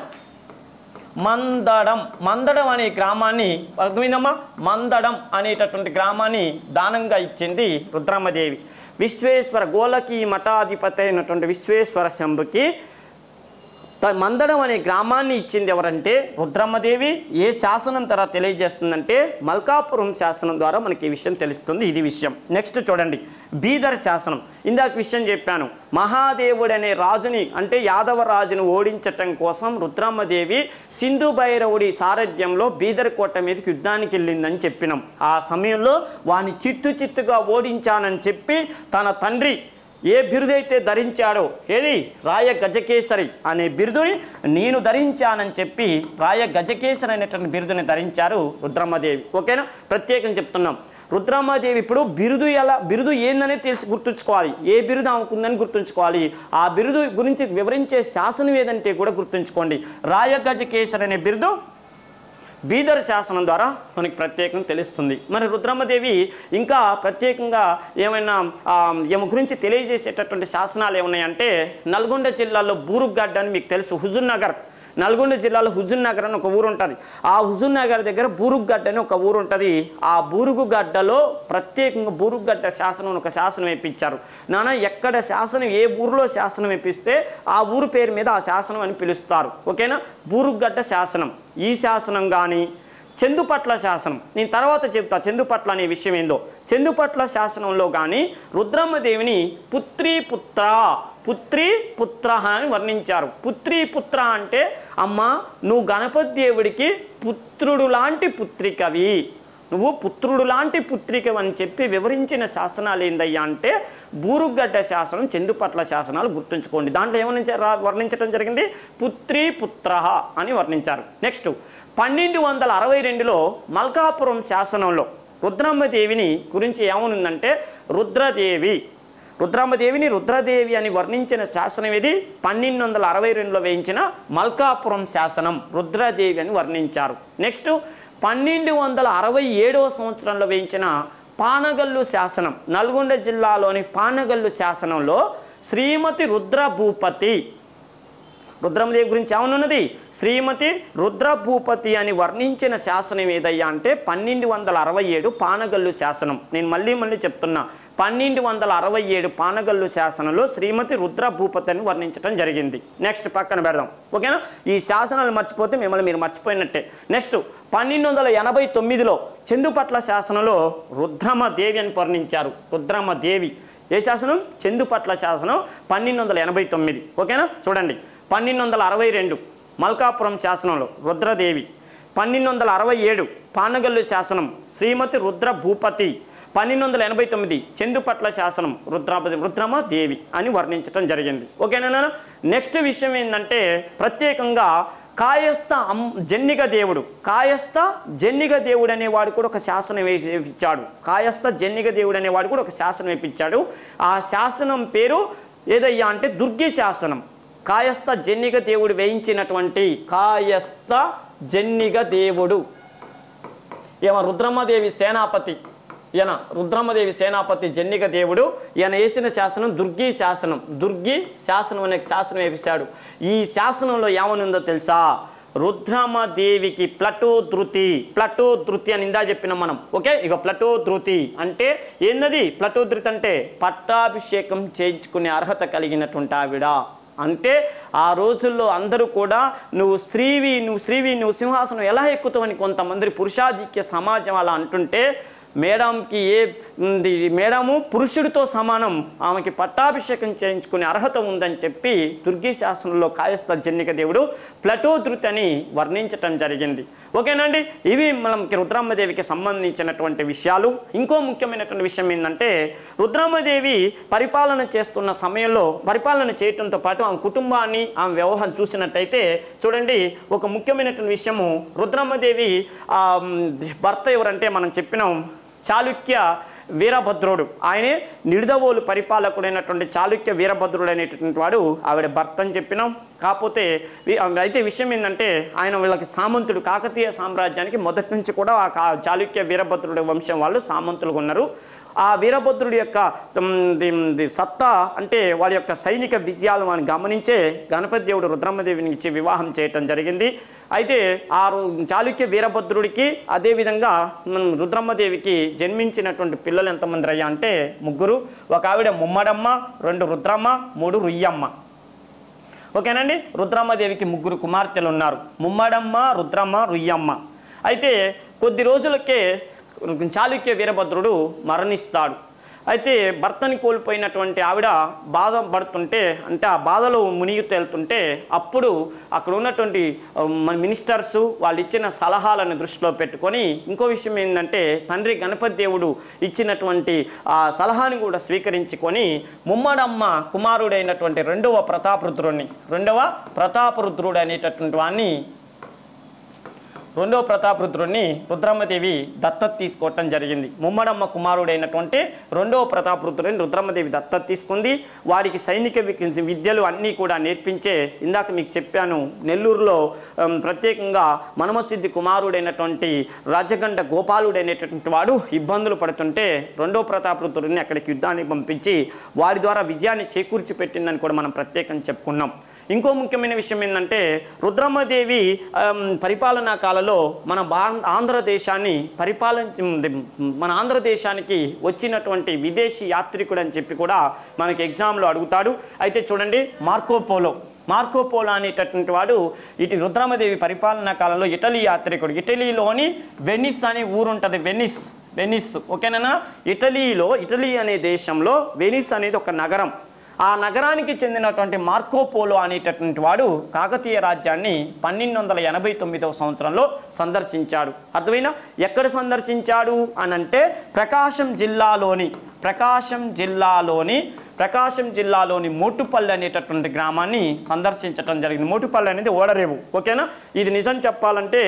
మందడం మందడం అనే గ్రామాన్ని అర్థమైందమ్మా మందడం అనేటటువంటి గ్రామాన్ని దానంగా ఇచ్చింది రుద్రమ్మదేవి విశ్వేశ్వర గోలకి మఠాధిపతి అయినటువంటి విశ్వేశ్వర శంభుకి త- మందడం అనే గ్రామాన్ని ఇచ్చింది ఎవరంటే రుద్రమ్మదేవి ఏ శాసనం ద్వారా తెలియజేస్తుందంటే మల్కాపురం శాసనం ద్వారా మనకి ఈ విషయం తెలుస్తుంది ఇది విషయం నెక్స్ట్ చూడండి బీదర్ శాసనం ఇందాక విషయం చెప్పాను మహాదేవుడు అనే రాజుని అంటే యాదవ రాజును ఓడించటం కోసం రుద్రమ్మదేవి సింధు భైరవుడి సారథ్యంలో బీదర్ కోట మీదకి యుద్ధానికి వెళ్ళిందని చెప్పినాం ఆ సమయంలో వాని చిత్తు చిత్తుగా ఓడించానని చెప్పి తన తండ్రి ఏ బిరుదైతే ధరించాడో ఏది రాయ గజకేసరి అనే బిరుదుని నేను ధరించానని చెప్పి రాయ గజకేసరి అనేటువంటి బిరుదుని ధరించారు రుద్రమ్మదేవి ఓకేనా ప్రత్యేకం చెప్తున్నాం రుద్రమ్మదేవి ఇప్పుడు బిరుదు ఎలా బిరుదు ఏందనే తెలిసి గుర్తుంచుకోవాలి ఏ బిరుదు ఆమెకుందని గుర్తుంచుకోవాలి ఆ బిరుదు గురించి వివరించే శాసనం ఏదంటే కూడా గుర్తుంచుకోండి రాయ గజకేసరి అనే బిరుదు బీదర్ శాసనం ద్వారా మనకి ప్రత్యేకం తెలుస్తుంది మరి రుద్రమ్మదేవి ఇంకా ప్రత్యేకంగా ఏమైనా ఆ, ఈమె గురించి తెలియజేసేటటువంటి శాసనాలు ఏమున్నాయంటే నల్గొండ జిల్లాలో బూరుగడ్డ అని మీకు తెలుసు హుజూర్ నగర్ నల్గొండ జిల్లాలో హుజూర్ నగర్ అని ఒక ఊరు ఉంటుంది ఆ హుజూర్ నగర్ దగ్గర బూరుగుగడ్డ అని ఒక ఊరు ఉంటుంది ఆ బూరుగుగడ్డలో ప్రత్యేకంగా బూరుగుగడ్డ శాసనం అని ఒక శాసనం వేయించారు నాన్న ఎక్కడ శాసనం ఏ ఊరిలో శాసనం వేపిస్తే ఆ ఊరు పేరు మీద ఆ శాసనం అని పిలుస్తారు ఓకేనా బూరుగుగడ్డ శాసనం ఈ శాసనం కానీ చందుపట్ల శాసనం నేను తర్వాత చెప్తా చందుపట్ల అనే విషయం ఏందో చందుపట్ల శాసనంలో కానీ రుద్రమ్మదేవిని పుత్రి పుత్ర పుత్రి పుత్ర అని వర్ణించారు పుత్రి పుత్ర అంటే అమ్మ నువ్వు గణపతి దేవుడికి పుత్రుడు లాంటి పుత్రికవి నువ్వు పుత్రుడు లాంటి పుత్రిక అని చెప్పి వివరించిన శాసనాలు ఏందయ్యా అంటే బూరుగడ్డ శాసనం చందుపట్ల శాసనాలు గుర్తుంచుకోండి దాంట్లో ఏమని వర్ణించడం జరిగింది పుత్రి పుత్ర అని వర్ణించారు నెక్స్ట్ పన్నెండు వందల అరవై రెండులో మల్కాపురం శాసనంలో రుద్రమ్మదేవిని గురించి ఏమనుందంటే రుద్రదేవి రుద్రమ్మదేవిని రుద్రదేవి అని వర్ణించిన శాసనం ఇది పన్నెండు వందల అరవై రెండులో వేయించిన మల్కాపురం శాసనం రుద్రదేవి అని వర్ణించారు నెక్స్ట్ పన్నెండు వందల అరవై ఏడవ సంవత్సరంలో వేయించిన పానగల్లు శాసనం నల్గొండ జిల్లాలోని పానగల్లు శాసనంలో శ్రీమతి రుద్రభూపతి రుద్రమదేవి గురించి ఏమనున్నది శ్రీమతి రుద్రభూపతి అని వర్ణించిన శాసనం ఏదయ్యా అంటే పన్నెండు వందల అరవై ఏడు పానగల్లు శాసనం నేను మళ్ళీ మళ్ళీ చెప్తున్నా పన్నెండు వందల అరవై ఏడు పానగల్లు శాసనంలో శ్రీమతి రుద్రభూపతి అని వర్ణించడం జరిగింది నెక్స్ట్ పక్కన పెడదాం ఓకేనా ఈ శాసనాలు మర్చిపోతే మిమ్మల్ని మీరు మర్చిపోయినట్టే నెక్స్ట్ పన్నెండు వందల ఎనభై తొమ్మిదిలో చందుపట్ల శాసనంలో రుద్రమదేవి అని వర్ణించారు రుద్రమదేవి ఏ శాసనం చందుపట్ల శాసనం పన్నెండు వందల ఎనభై తొమ్మిది ఓకేనా చూడండి పన్నెండు వందల అరవై రెండు మల్కాపురం శాసనంలో రుద్రదేవి పన్నెండు వందల అరవై ఏడు పానగల్లు శాసనం శ్రీమతి రుద్ర భూపతి పన్నెండు వందల ఎనభై తొమ్మిది చందుపట్ల శాసనం రుద్రాపతి రుద్రమ దేవి అని వర్ణించడం జరిగింది ఓకేనా నెక్స్ట్ విషయం ఏంటంటే ప్రత్యేకంగా కాయస్థ అమ్ జన్నిగ దేవుడు కాయస్థ జన్నిగ దేవుడు అనేవాడు కూడా ఒక శాసనం వే- వేయించాడు కాయస్థ జన్నిగ దేవుడు అనేవాడు కూడా ఒక శాసనం వేయించాడు ఆ శాసనం పేరు ఏదయ్యా అంటే దుర్గి శాసనం కాయస్థ జన్నిగ దేవుడు వేయించినటువంటి కాయస్థ జన్నిగ దేవుడు ఈయన రుద్రమ్మదేవి సేనాపతి ఈయన రుద్రమ్మదేవి సేనాపతి జన్నిక దేవుడు ఈయన వేసిన శాసనం దుర్గి శాసనం దుర్గి శాసనం అనే శాసనం వేశాడు ఈ శాసనంలో ఏమనుందో తెలుసా రుద్రమదేవికి ప్లటో ధృతి ప్లటో ధృతి అని ఇందా చెప్పినాం మనం ఓకే ఇక ప్లటో ధృతి అంటే ఏందది ప్లటో ధృతి అంటే పట్టాభిషేకం చేయించుకునే అర్హత కలిగినటువంటి ఆవిడ అంటే ఆ రోజుల్లో అందరూ కూడా నువ్వు స్త్రీవి నువ్వు స్త్రీవి నువ్వు సింహాసనం ఎలా ఎక్కుతావని కొంతమంది పురుషాధిక్య సమాజం అలా అంటుంటే మేడంకి ఏ ఉంది, మేడము పురుషుడితో సమానం ఆమెకి పట్టాభిషేకం చేయించుకునే అర్హత ఉందని చెప్పి దుర్గి శాసనంలో కాయస్థ జన్నిక దేవుడు ప్లటోధృతి అని వర్ణించటం జరిగింది ఓకేనండి ఇవి మనకి రుద్రమ్మదేవికి సంబంధించినటువంటి విషయాలు ఇంకో ముఖ్యమైనటువంటి విషయం ఏంటంటే రుద్రమ్మదేవి పరిపాలన చేస్తున్న సమయంలో పరిపాలన చేయటంతో పాటు ఆమె కుటుంబాన్ని ఆమె వ్యవహారం చూసినట్టయితే చూడండి ఒక ముఖ్యమైనటువంటి విషయము రుద్రమ్మదేవి ఆ, మ్, భర్త ఎవరంటే మనం చెప్పినాం చాళుక్య వీరభద్రుడు ఆయనే నిడదవోలు పరిపాలకుడైనటువంటి చాళుక్య వీరభద్రుడు అనేటటువంటి వాడు ఆవిడ భర్త అని చెప్పినాం కాకపోతే వి- అయితే విషయం ఏంటంటే ఆయన వీళ్ళకి సామంతుడు కాకతీయ సామ్రాజ్యానికి మొదటి నుంచి కూడా ఆ కా- చాళుక్య వీరభద్రుడి వంశం వాళ్ళు సామంతులుగా ఉన్నారు ఆ వీరభద్రుడి యొక్క మ్, ది- ది సత్తా అంటే వారి యొక్క సైనిక విజయాలు మనం గమనించే గణపతి దేవుడు రుద్రమ్మదేవిని ఇచ్చి వివాహం చేయటం జరిగింది అయితే ఆ రు- చాళుక్య వీరభద్రుడికి అదేవిధంగా మనం రుద్రమ్మదేవికి జన్మించినటువంటి పిల్లలు ఎంతమంది అయ్యా అంటే ముగ్గురు ఒక ఆవిడ ముమ్మడమ్మ రెండు రుద్రమ్మ మూడు రుయ్యమ్మ ఓకేనండి రుద్రమ్మదేవికి ముగ్గురు కుమార్తెలు ఉన్నారు ముమ్మడమ్మ రుద్రమ్మ రుయ్యమ్మ అయితే కొద్ది రోజులకే చాళుక్య వీరభద్రుడు మరణిస్తాడు అయితే భర్తని కోల్పోయినటువంటి ఆవిడ బాధపడుతుంటే అంటే ఆ బాధలో మునిగి తేలుతుంటే అప్పుడు అక్కడ ఉన్నటువంటి ఆ, మన మినిస్టర్స్ వాళ్ళు ఇచ్చిన సలహాలను దృష్టిలో పెట్టుకొని ఇంకో విషయం ఏంటంటే తండ్రి గణపతి దేవుడు ఇచ్చినటువంటి ఆ సలహాని కూడా స్వీకరించుకొని ముమ్మడమ్మ కుమారుడైనటువంటి రెండవ ప్రతాపరుద్రుడిని రెండవ ప్రతాపరుద్రుడు అనేటటువంటి వాడిని రెండో ప్రతాపరుద్రుడిని రుద్రమ్మదేవి దత్తత తీసుకోవటం జరిగింది ముమ్మడమ్మ కుమారుడైనటువంటి రెండో ప్రతాపరుద్రుడిని రుద్రమ్మదేవి దత్తత తీసుకుంది వాడికి సైనిక వి- విద్యలు అన్నీ కూడా నేర్పించే ఇందాక మీకు చెప్పాను నెల్లూరులో ఉమ్, ప్రత్యేకంగా మనమసిద్ధి కుమారుడైనటువంటి రాజగండ గోపాలుడైనటువంటి వాడు ఇబ్బందులు పడుతుంటే రెండో ప్రతాపరుద్రుడిని అక్కడికి యుద్ధానికి పంపించి వారి ద్వారా విజయాన్ని చేకూర్చి పెట్టిందని కూడా మనం ప్రత్యేకంగా చెప్పుకున్నాం ఇంకో ముఖ్యమైన విషయం ఏంటంటే రుద్రమ్మదేవి ఆమ్, పరిపాలనా కాలంలో మన బా ఆంధ్రదేశాన్ని పరిపాలన మన ఆంధ్రదేశానికి వచ్చినటువంటి విదేశీ యాత్రికుడు అని చెప్పి కూడా మనకి ఎగ్జామ్లో అడుగుతాడు అయితే చూడండి మార్కోపోలో మార్కోపోలో అనేటటువంటి వాడు ఇటు రుద్రమదేవి పరిపాలనా కాలంలో ఇటలీ యాత్రికుడు ఇటలీలోని వెనిస్ అనే ఊరుంటుంది వెనిస్ వెనిస్ ఓకేనా ఇటలీలో ఇటలీ అనే దేశంలో వెనిస్ అనేది ఒక నగరం ఆ నగరానికి చెందినటువంటి మార్కోపోలో అనేటటువంటి వాడు కాకతీయ రాజ్యాన్ని పన్నెండు వందల ఎనభై తొమ్మిదవ సంవత్సరంలో సందర్శించాడు అర్థమైనా ఎక్కడ సందర్శించాడు అని అంటే ప్రకాశం జిల్లాలోని ప్రకాశం జిల్లాలోని ప్రకాశం జిల్లాలోని మోటుపల్లి అనేటటువంటి గ్రామాన్ని సందర్శించడం జరిగింది మోటుపల్లి అనేది ఓడరేవు ఓకేనా ఇది నిజం చెప్పాలంటే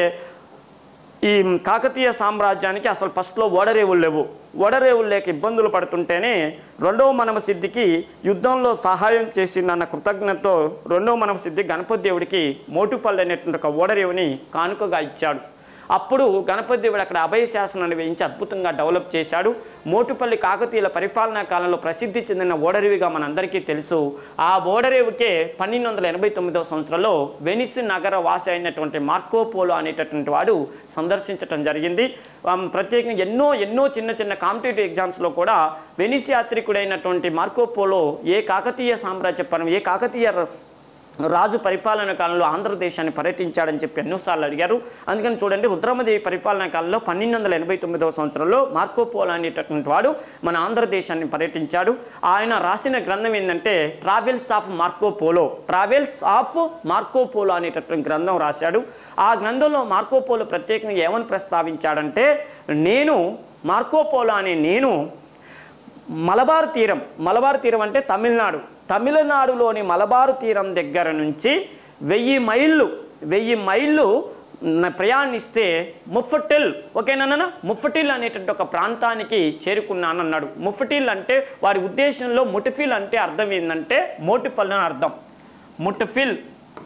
ఈ కాకతీయ సామ్రాజ్యానికి అసలు ఫస్ట్లో ఓడరేవులు లేవు ఓడరేవులు లేక ఇబ్బందులు పడుతుంటేనే రెండవ మనవ సిద్ధికి యుద్ధంలో సహాయం చేసిందన్న కృతజ్ఞతతో రెండవ మనవ సిద్ధి గణపతి దేవుడికి మోటుపల్లి అనేటువంటి ఒక ఓడరేవుని కానుకగా ఇచ్చాడు అప్పుడు గణపతి దేవుడు అక్కడ అభయ శాసనాన్ని వేయించి అద్భుతంగా డెవలప్ చేశాడు మోటుపల్లి కాకతీయుల పరిపాలనా కాలంలో ప్రసిద్ధి చెందిన ఓడరేవిగా మనందరికీ తెలుసు ఆ ఓడరేవుకే పన్నెండు వందల ఎనభై తొమ్మిదవ సంవత్సరంలో వెనిస్ నగర వాసి అయినటువంటి మార్కోపోలో అనేటటువంటి వాడు సందర్శించటం జరిగింది ఆమ్, ప్రత్యేకంగా ఎన్నో ఎన్నో చిన్న చిన్న కాంపిటేటివ్ ఎగ్జామ్స్లో కూడా వెనిస్ యాత్రికుడైనటువంటి మార్కోపోలో ఏ కాకతీయ సామ్రాజ్య పరం ఏ కాకతీయ రాజు పరిపాలన కాలంలో ఆంధ్రదేశాన్ని పర్యటించాడని చెప్పి ఎన్నోసార్లు అడిగారు అందుకని చూడండి రుద్రమదేవి పరిపాలన కాలంలో పన్నెండు వందల ఎనభై తొమ్మిదవ సంవత్సరంలో మార్కోపోలో అనేటటువంటి వాడు మన ఆంధ్రదేశాన్ని పర్యటించాడు ఆయన రాసిన గ్రంథం ఏంటంటే travels of Marco Polo travels of Marco Polo అనేటటువంటి గ్రంథం రాశాడు ఆ గ్రంథంలో మార్కోపోలో ప్రత్యేకంగా ఏమని ప్రస్తావించాడంటే నేను మార్కోపోలో అనే నేను మలబార్ తీరం మలబార్ తీరం అంటే తమిళనాడు తమిళనాడులోని మలబారు తీరం దగ్గర నుంచి వెయ్యి మైళ్ళు వెయ్యి మైళ్ళు న- ప్రయాణిస్తే ముఫటిల్ ఓకేనా ముఫటిల్ అనేటువంటి ఒక ప్రాంతానికి చేరుకున్నానన్నాడు ముఫటిల్ అంటే వారి ఉద్దేశంలో ముటిఫిల్ అంటే అర్థం ఏంటంటే మోటిఫల్ అని అర్థం ముట్ఫిల్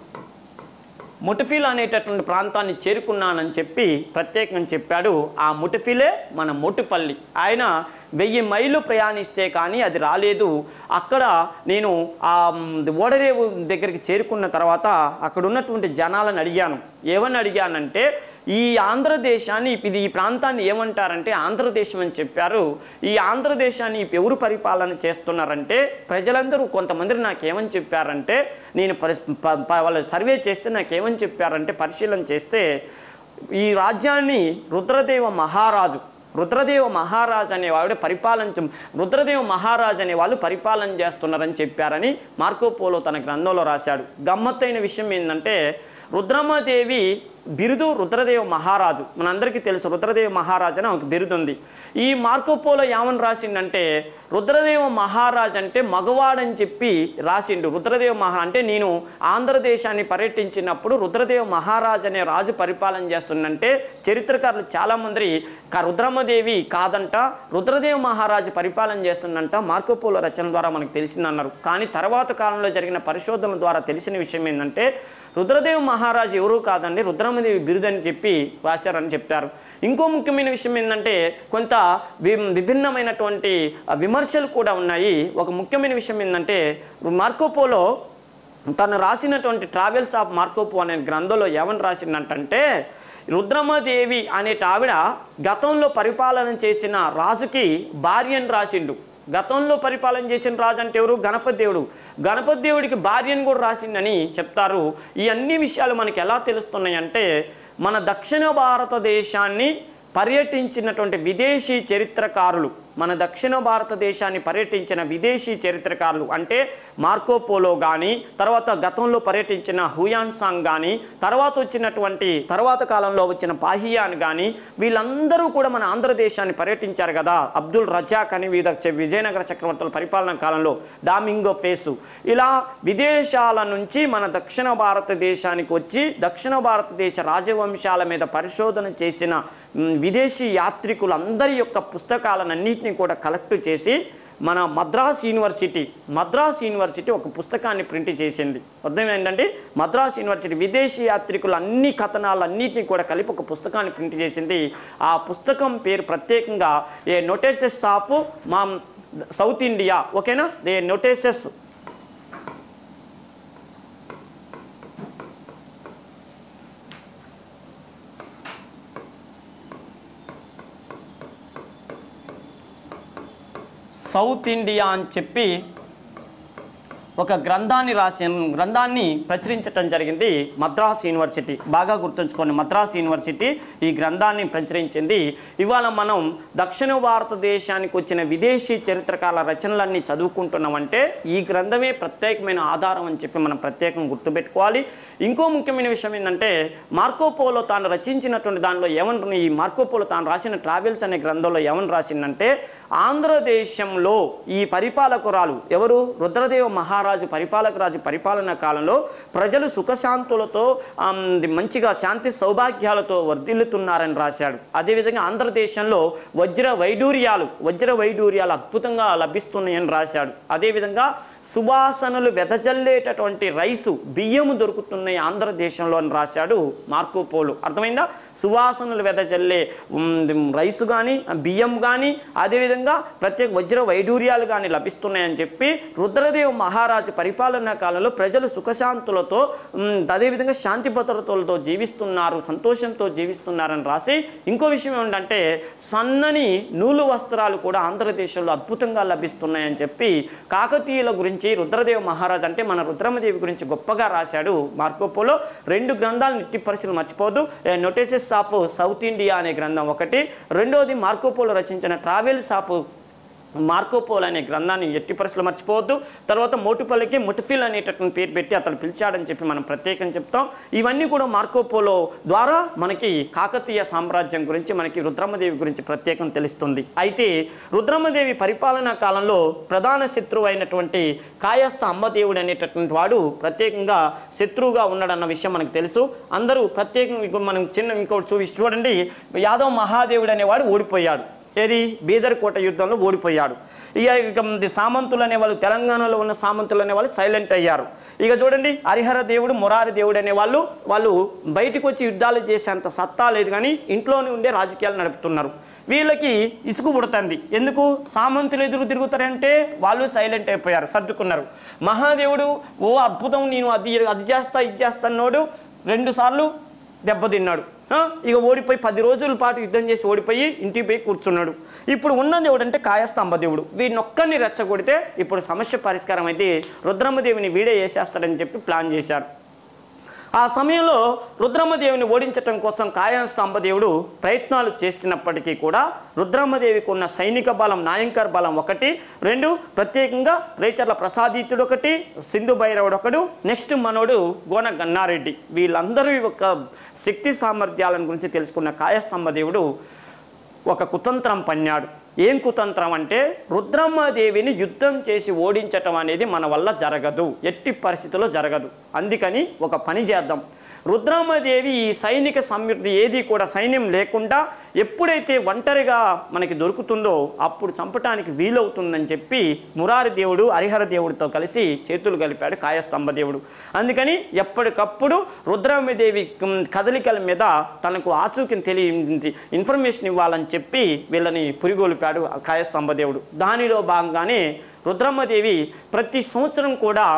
ముటఫిల్ అనేటటువంటి ప్రాంతాన్ని చేరుకున్నానని చెప్పి ప్రత్యేకంగా చెప్పాడు ఆ ముటఫిలే మన ముటుపల్లి ఆయన వెయ్యి మైళ్ళు ప్రయాణిస్తే కానీ అది రాలేదు అక్కడ నేను ఆ మ్, ఓడరేవు దగ్గరికి చేరుకున్న తర్వాత అక్కడ ఉన్నటువంటి జనాలను అడిగాను ఏమని అడిగానంటే ఈ ఆంధ్రదేశాన్ని ఇది ఈ ప్రాంతాన్ని ఏమంటారంటే ఆంధ్రదేశం అని చెప్పారు ఈ ఆంధ్రదేశాన్ని ఎవరు పరిపాలన చేస్తున్నారంటే ప్రజలందరూ కొంతమంది నాకేమని చెప్పారంటే నేను పరిస్ ప- ప- వాళ్ళ సర్వే చేస్తే నాకేమని చెప్పారంటే పరిశీలన చేస్తే ఈ రాజ్యాన్ని రుద్రదేవ మహారాజు రుద్రదేవ మహారాజ్ అనేవాడు పరిపాలన రుద్రదేవ మహారాజ్ అనే వాళ్ళు పరిపాలన చేస్తున్నారని చెప్పారని మార్కోపోలో తన గ్రంథంలో రాశాడు గమ్మత్తైన విషయం ఏంటంటే రుద్రమ్మదేవి బిరుదు రుద్రదేవ మహారాజు మనందరికీ తెలుసు రుద్రదేవ మహారాజు అని ఒక బిరుదు ఉంది ఈ మార్కోపోలో ఏమని రాసిండంటే రుద్రదేవ మహారాజ్ అంటే మగవాడని చెప్పి రాసిండు రుద్రదేవ మహా అంటే నేను ఆంధ్రదేశాన్ని పర్యటించినప్పుడు రుద్రదేవ మహారాజ్ అనే రాజు పరిపాలన చేస్తుందంటే చరిత్రకారులు చాలామంది క- రుద్రమ్మదేవి కాదంట రుద్రదేవ మహారాజు పరిపాలన చేస్తుందంట మార్కోపోలో రచన ద్వారా మనకు తెలిసిందన్నారు కానీ తర్వాత కాలంలో జరిగిన పరిశోధనల ద్వారా తెలిసిన విషయం ఏంటంటే రుద్రదేవ మహారాజు ఎవరు కాదండి రుద్రమదేవి బిరుదని చెప్పి రాశారని చెప్తారు ఇంకో ముఖ్యమైన విషయం ఏంటంటే కొంత వి విభిన్నమైనటువంటి ఆ, విమర్శలు కూడా ఉన్నాయి ఒక ముఖ్యమైన విషయం ఏంటంటే మార్కోపోలో తను రాసినటువంటి ట్రావెల్స్ ఆఫ్ మార్కోపో అనే గ్రంథంలో ఏమని రాసిందంటే రుద్రమదేవి అనేట ఆవిడ గతంలో పరిపాలన చేసిన రాజుకి భార్యను రాసిండు గతంలో పరిపాలన చేసిన రాజు అంటే ఎవరు గణపతి దేవుడు గణపతి దేవుడికి భార్యను కూడా రాసిండని చెప్తారు ఈ అన్ని విషయాలు మనకి ఎలా తెలుస్తున్నాయి అంటే మన దక్షిణ భారతదేశాన్ని పర్యటించినటువంటి విదేశీ చరిత్రకారులు మన దక్షిణ భారతదేశాన్ని పర్యటించిన విదేశీ చరిత్రకారులు అంటే మార్కోపోలో కానీ తర్వాత గతంలో పర్యటించిన హుయాన్ సాంగ్ కానీ తర్వాత వచ్చినటువంటి తర్వాత కాలంలో వచ్చిన పాహియాన్ కానీ వీళ్ళందరూ కూడా మన ఆంధ్రదేశాన్ని పర్యటించారు కదా అబ్దుల్ రజాక్ అని వివిధ చ- విజయనగర చక్రవర్తుల పరిపాలన కాలంలో డామింగో ఫేసు ఇలా విదేశాల నుంచి మన దక్షిణ భారతదేశానికి వచ్చి దక్షిణ భారతదేశ రాజవంశాల మీద పరిశోధన చేసిన మ్, విదేశీ యాత్రికులందరి యొక్క పుస్తకాలన్నింటినీ కూడా కలెక్ట్ చేసి మన మద్రాస్ యూనివర్సిటీ మద్రాస్ యూనివర్సిటీ ఒక పుస్తకాన్ని ప్రింట్ చేసింది అర్థం ఏంటంటే మద్రాస్ యూనివర్సిటీ విదేశీ యాత్రికుల అన్ని కథనాలన్నింటినీ కూడా కలిపి ఒక పుస్తకాన్ని ప్రింట్ చేసింది ఆ పుస్తకం పేరు ప్రత్యేకంగా ఏ నోటేసెస్ ఆఫ్ మా సౌత్ ఇండియా ఓకేనా ఏ నోటేసెస్ సౌత్ ఇండియా అని చెప్పి ఒక గ్రంథాన్ని రాసిన గ్రంథాన్ని ప్రచురించటం జరిగింది మద్రాస్ యూనివర్సిటీ బాగా గుర్తుంచుకోండి మద్రాస్ యూనివర్సిటీ ఈ గ్రంథాన్ని ప్రచురించింది ఇవాళ మనం దక్షిణ భారతదేశానికి వచ్చిన విదేశీ చరిత్రకాల రచనలన్నీ చదువుకుంటున్నామంటే ఈ గ్రంథమే ప్రత్యేకమైన ఆధారం అని చెప్పి మనం ప్రత్యేకంగా గుర్తుపెట్టుకోవాలి ఇంకో ముఖ్యమైన విషయం ఏంటంటే మార్కోపోలో తాను రచించినటువంటి దానిలో ఏమంటున్న ఈ మార్కోపోలో తాను రాసిన ట్రావెల్స్ అనే గ్రంథంలో ఏమని రాసిందంటే ఆంధ్రదేశంలో ఈ పరిపాలకురాలు ఎవరు రుద్రదేవ మహారాజు పరిపాలకరాజు పరిపాలన కాలంలో ప్రజలు సుఖశాంతులతో ఆమ్, మంచిగా శాంతి సౌభాగ్యాలతో వర్ధిల్లుతున్నారని రాశాడు అదేవిధంగా ఆంధ్రదేశంలో వజ్ర వైడూర్యాలు వజ్ర వైడూర్యాలు అద్భుతంగా లభిస్తున్నాయని రాశాడు అదేవిధంగా సువాసనలు వెదజల్లేటటువంటి రైసు బియ్యము దొరుకుతున్నాయి ఆంధ్రదేశంలో అని రాశాడు మార్కోపోలు అర్థమైందా సువాసనలు వెదజల్లే ఉమ్, రైసు కానీ బియ్యం కానీ అదేవిధంగా ప్రత్యేక వజ్ర వైడూర్యాలు కానీ లభిస్తున్నాయని చెప్పి రుద్రదేవ్ మహారాజు పరిపాలనా కాలంలో ప్రజలు సుఖశాంతులతో ఉమ్, అదేవిధంగా శాంతి భద్రతలతో జీవిస్తున్నారు సంతోషంతో జీవిస్తున్నారని రాసి ఇంకో విషయం ఏంటంటే సన్నని నూలు వస్త్రాలు కూడా ఆంధ్రదేశంలో అద్భుతంగా లభిస్తున్నాయని చెప్పి కాకతీయుల గురించి రుద్రదేవ మహారాజ్ అంటే మన రుద్రమదేవి గురించి గొప్పగా రాశాడు మార్కోపోలో రెండు గ్రంథాలను ఇట్టి పరిస్థితులు మర్చిపోదు నోటీసెస్ ఆఫ్ సౌత్ ఇండియా అనే గ్రంథం ఒకటి రెండోది మార్కోపోలో రచించిన ట్రావెల్స్ ఆఫ్ మార్కోపోల్ అనే గ్రంథాన్ని ఎట్టి పరిస్థితులు మర్చిపోవద్దు తర్వాత మోటుపల్లికి ముటఫిల్ అనేటటువంటి పేరు పెట్టి అతను పిలిచాడని చెప్పి మనం ప్రత్యేకం చెప్తాం ఇవన్నీ కూడా మార్కోపోలో ద్వారా మనకి కాకతీయ సామ్రాజ్యం గురించి మనకి రుద్రమదేవి గురించి ప్రత్యేకం తెలుస్తుంది అయితే రుద్రమదేవి పరిపాలనా కాలంలో ప్రధాన శత్రువు అయినటువంటి కాయస్థ అమ్మదేవుడు అనేటటువంటి వాడు ప్రత్యేకంగా శత్రువుగా ఉన్నాడన్న విషయం మనకు తెలుసు అందరూ ప్రత్యేకంగా ఇంకో మనం చిన్న ఇంకోటి చూ చూడండి యాదవ్ మహాదేవుడు అనేవాడు ఓడిపోయాడు ఏది బీదర్కోట యుద్ధంలో ఓడిపోయాడు ఇక ఇక ఇది సామంతులు అనేవాళ్ళు తెలంగాణలో ఉన్న సామంతులు అనేవాళ్ళు సైలెంట్ అయ్యారు ఇక చూడండి హరిహర దేవుడు మురారి దేవుడు అనేవాళ్ళు వాళ్ళు బయటకు వచ్చి యుద్ధాలు చేసేంత సత్తా లేదు కానీ ఇంట్లోనే ఉండే రాజకీయాలు నడుపుతున్నారు వీళ్ళకి ఇసుకు పుడుతుంది ఎందుకు సామంతులు ఎదురు తిరుగుతారంటే వాళ్ళు సైలెంట్ అయిపోయారు సర్దుకున్నారు మహాదేవుడు ఓ అద్భుతం నేను అది అది చేస్తా ఇది చేస్తానోడు రెండు సార్లు దెబ్బతిన్నాడు ఆ, ఇక ఓడిపోయి పది రోజుల పాటు యుద్ధం చేసి ఓడిపోయి ఇంటికి పోయి కూర్చున్నాడు ఇప్పుడు ఉన్న దేవుడు అంటే కాయస్తంభ దేవుడు వీడిని ఒక్కరిని రెచ్చగొడితే ఇప్పుడు సమస్య పరిష్కారం అయితే రుద్రమ్మదేవిని వీడే వేసేస్తాడని చెప్పి ప్లాన్ చేశారు ఆ సమయంలో రుద్రమ్మదేవిని ఓడించటం కోసం కాయస్తంభదేవుడు ప్రయత్నాలు చేస్తున్నప్పటికీ కూడా రుద్రమ్మదేవికి ఉన్న సైనిక బలం నాయంకర్ బలం ఒకటి రెండు ప్రత్యేకంగా రేచర్ల ప్రసాదిత్యుడు ఒకటి సింధు భైరవుడు ఒకడు నెక్స్ట్ మనోడు గోన గన్నారెడ్డి వీళ్ళందరూ యొక్క శక్తి సామర్థ్యాలను గురించి తెలుసుకున్న కాయస్తంభదేవుడు ఒక కుతంత్రం పన్నాడు ఏం కుతంత్రం అంటే రుద్రమ్మదేవిని యుద్ధం చేసి ఓడించటం అనేది మన వల్ల జరగదు ఎట్టి పరిస్థితుల్లో జరగదు అందుకని ఒక పని చేద్దాం రుద్రమ్మదేవి ఈ సైనిక సమృద్ధి ఏది కూడా సైన్యం లేకుండా ఎప్పుడైతే ఒంటరిగా మనకి దొరుకుతుందో అప్పుడు చంపటానికి వీలవుతుందని చెప్పి మురారి దేవుడు హరిహర దేవుడితో కలిసి చేతులు కలిపాడు కాయస్తంభ దేవుడు అందుకని ఎప్పటికప్పుడు రుద్రమ్మదేవి ఉమ్, కదలికల మీద తనకు ఆచూకిని తెలియ ఇన్ఫర్మేషన్ ఇవ్వాలని చెప్పి వీళ్ళని పురిగొలిపాడు ఆ కాయస్తంభ దేవుడు దానిలో భాగంగానే రుద్రమ్మదేవి ప్రతి సంవత్సరం కూడా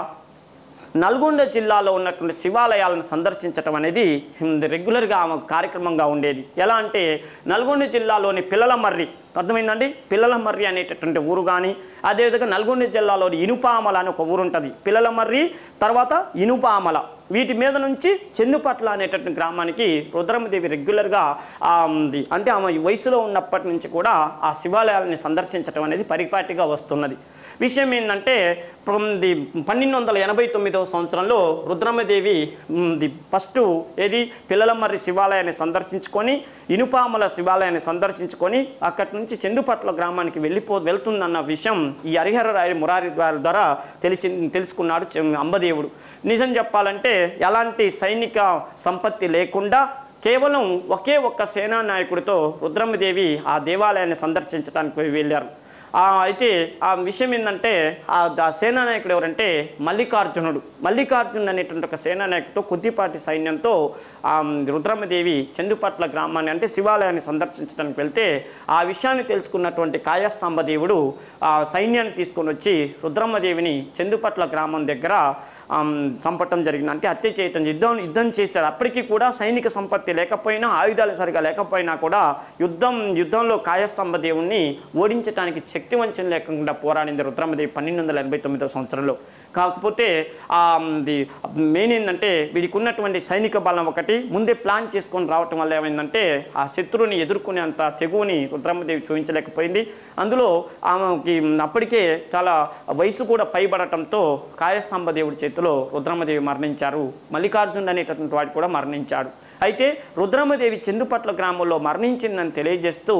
నల్గొండ జిల్లాలో ఉన్నటువంటి శివాలయాలను సందర్శించటం అనేది హ్మ్, రెగ్యులర్గా ఆమె కార్యక్రమంగా ఉండేది ఎలా అంటే నల్గొండ జిల్లాలోని పిల్లల మర్రి అర్థమైందండి పిల్లల మర్రి అనేటటువంటి ఊరు కానీ అదేవిధంగా నల్గొండ జిల్లాలోని ఇనుపామల అని ఒక ఊరు ఉంటుంది పిల్లల మర్రి తర్వాత ఇనుపామల వీటి మీద నుంచి చెన్నుపట్ల అనేటటువంటి గ్రామానికి రుద్రమ్మదేవి రెగ్యులర్గా ఆ, ఉంది. అంటే ఆమె ఈ వయసులో ఉన్నప్పటి నుంచి కూడా ఆ శివాలయాలని సందర్శించడం అనేది పరిపాటిగా వస్తున్నది విషయం ఏంటంటే ఇప్పుడు ది పన్నెండు వందల ఎనభై తొమ్మిదవ సంవత్సరంలో రుద్రమ్మదేవి మ్, ది ఫస్ట్ ఏది పిల్లలమర్రి శివాలయాన్ని సందర్శించుకొని ఇనుపామల శివాలయాన్ని సందర్శించుకొని అక్కడి నుంచి చెందుపట్ల గ్రామానికి వెళ్ళిపో వెళ్తుందన్న విషయం ఈ హరిహర రాయ మురారి గారి ద్వారా తెలిసి తెలుసుకున్నాడు చె- అంబదేవుడు నిజం చెప్పాలంటే ఎలాంటి సైనిక సంపత్తి లేకుండా కేవలం ఒకే ఒక్క సేనా నాయకుడితో రుద్రమ్మదేవి ఆ దేవాలయాన్ని సందర్శించడానికి వెళ్ళారు ఆ, అయితే ఆ విషయం ఏంటంటే ఆ ద- సేనా నాయకుడు ఎవరంటే మల్లికార్జునుడు మల్లికార్జునుడు అనేటువంటి ఒక సేనా నాయకుడితో కొద్దిపాటి సైన్యంతో ఆ రుద్రమ్మదేవి చందుపట్ల గ్రామాన్ని అంటే శివాలయాన్ని సందర్శించడానికి వెళ్తే ఆ విషయాన్ని తెలుసుకున్నటువంటి కాయస్తంభ దేవుడు ఆ సైన్యాన్ని తీసుకొని వచ్చి రుద్రమ్మదేవిని చందుపట్ల గ్రామం దగ్గర ఆమ్, చంపటం జరిగింది అంటే హత్య చేయటం యుద్ధం యుద్ధం చేశారు అప్పటికీ కూడా సైనిక సంపత్తి లేకపోయినా ఆయుధాలు సరిగా లేకపోయినా కూడా యుద్ధం యుద్ధంలో కాయస్తంభ దేవుణ్ణి ఓడించడానికి శక్తి వంచన లేకుండా పోరాడింది రుద్రమ్మదేవి పన్నెండు వందల ఎనభై తొమ్మిదో సంవత్సరంలో కాకపోతే ఆ ది మెయిన్ ఏంటంటే వీడికి ఉన్నటువంటి సైనిక బలం ఒకటి ముందే ప్లాన్ చేసుకొని రావటం వల్ల ఏమైందంటే ఆ శత్రువుని ఎదుర్కొనేంత తెగువని రుద్రమ్మదేవి చూపించలేకపోయింది అందులో ఆమెకి అప్పటికే చాలా వయసు కూడా పైబడటంతో కాయస్తంభ దేవుడి చేతిలో రుద్రమ్మదేవి మరణించారు మల్లికార్జునుడు అనేటటువంటి వాడు కూడా మరణించాడు అయితే రుద్రమ్మదేవి చెందుపట్ల గ్రామంలో మరణించిందని తెలియజేస్తూ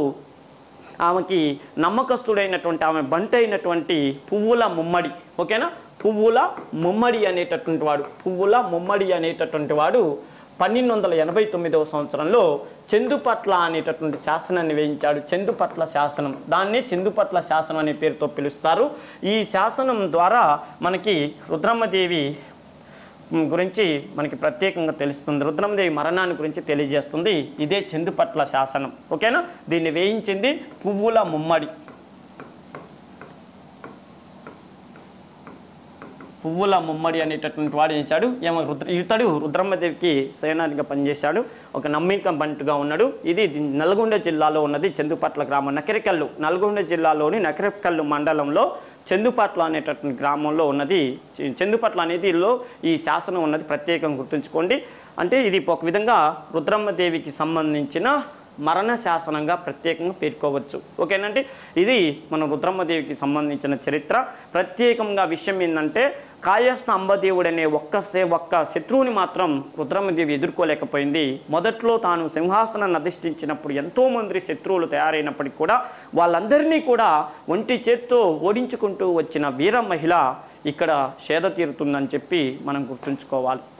ఆమెకి నమ్మకస్తుడైనటువంటి ఆమె బంట అయినటువంటి పువ్వుల ముమ్మడి ఓకేనా పువ్వుల ముమ్మడి అనేటటువంటి వాడు పువ్వుల ముమ్మడి అనేటటువంటి వాడు పన్నెండు వందల ఎనభై తొమ్మిదవ సంవత్సరంలో చందుపట్ల అనేటటువంటి శాసనాన్ని వేయించాడు చందుపట్ల శాసనం దాన్నే చందుపట్ల శాసనం అనే పేరుతో పిలుస్తారు ఈ శాసనం ద్వారా మనకి రుద్రమ్మదేవి మ్, గురించి మనకి ప్రత్యేకంగా తెలుస్తుంది రుద్రమదేవి మరణాన్ని గురించి తెలియజేస్తుంది ఇదే చందుపట్ల శాసనం ఓకేనా దీన్ని వేయించింది పువ్వుల ముమ్మడి పువ్వుల ముమ్మడి అనేటటువంటి వాడు చేశాడు ఏమో రుద్ర ఇతడు రుద్రమ్మదేవికి సేనానిగా పనిచేశాడు ఒక నమ్మిక బంటుగా ఉన్నాడు ఇది ది- నల్గొండ జిల్లాలో ఉన్నది చందుపట్ల గ్రామం నకరికల్లు నల్గొండ జిల్లాలోని నకరికల్లు మండలంలో చందుపట్ల అనేటటువంటి గ్రామంలో ఉన్నది చె- చందుపట్ల అనేది లో ఈ శాసనం ఉన్నది ప్రత్యేకంగా గుర్తుంచుకోండి అంటే ఇది ఒక విధంగా రుద్రమ్మదేవికి సంబంధించిన మరణ శాసనంగా ప్రత్యేకంగా పేర్కోవచ్చు ఓకేనండి ఇది మన రుద్రమ్మదేవికి సంబంధించిన చరిత్ర ప్రత్యేకంగా విషయం ఏంటంటే కాయస్థ అంబదేవుడు అనే ఒక్క సే ఒక్క శత్రువుని మాత్రం రుద్రమ్మదేవి ఎదుర్కోలేకపోయింది మొదట్లో తాను సింహాసనాన్ని అధిష్ఠించినప్పుడు ఎంతోమంది శత్రువులు తయారైనప్పటికీ కూడా వాళ్ళందరినీ కూడా ఒంటి చేత్తో ఓడించుకుంటూ వచ్చిన వీర మహిళ ఇక్కడ సేద తీరుతుందని చెప్పి మనం గుర్తుంచుకోవాలి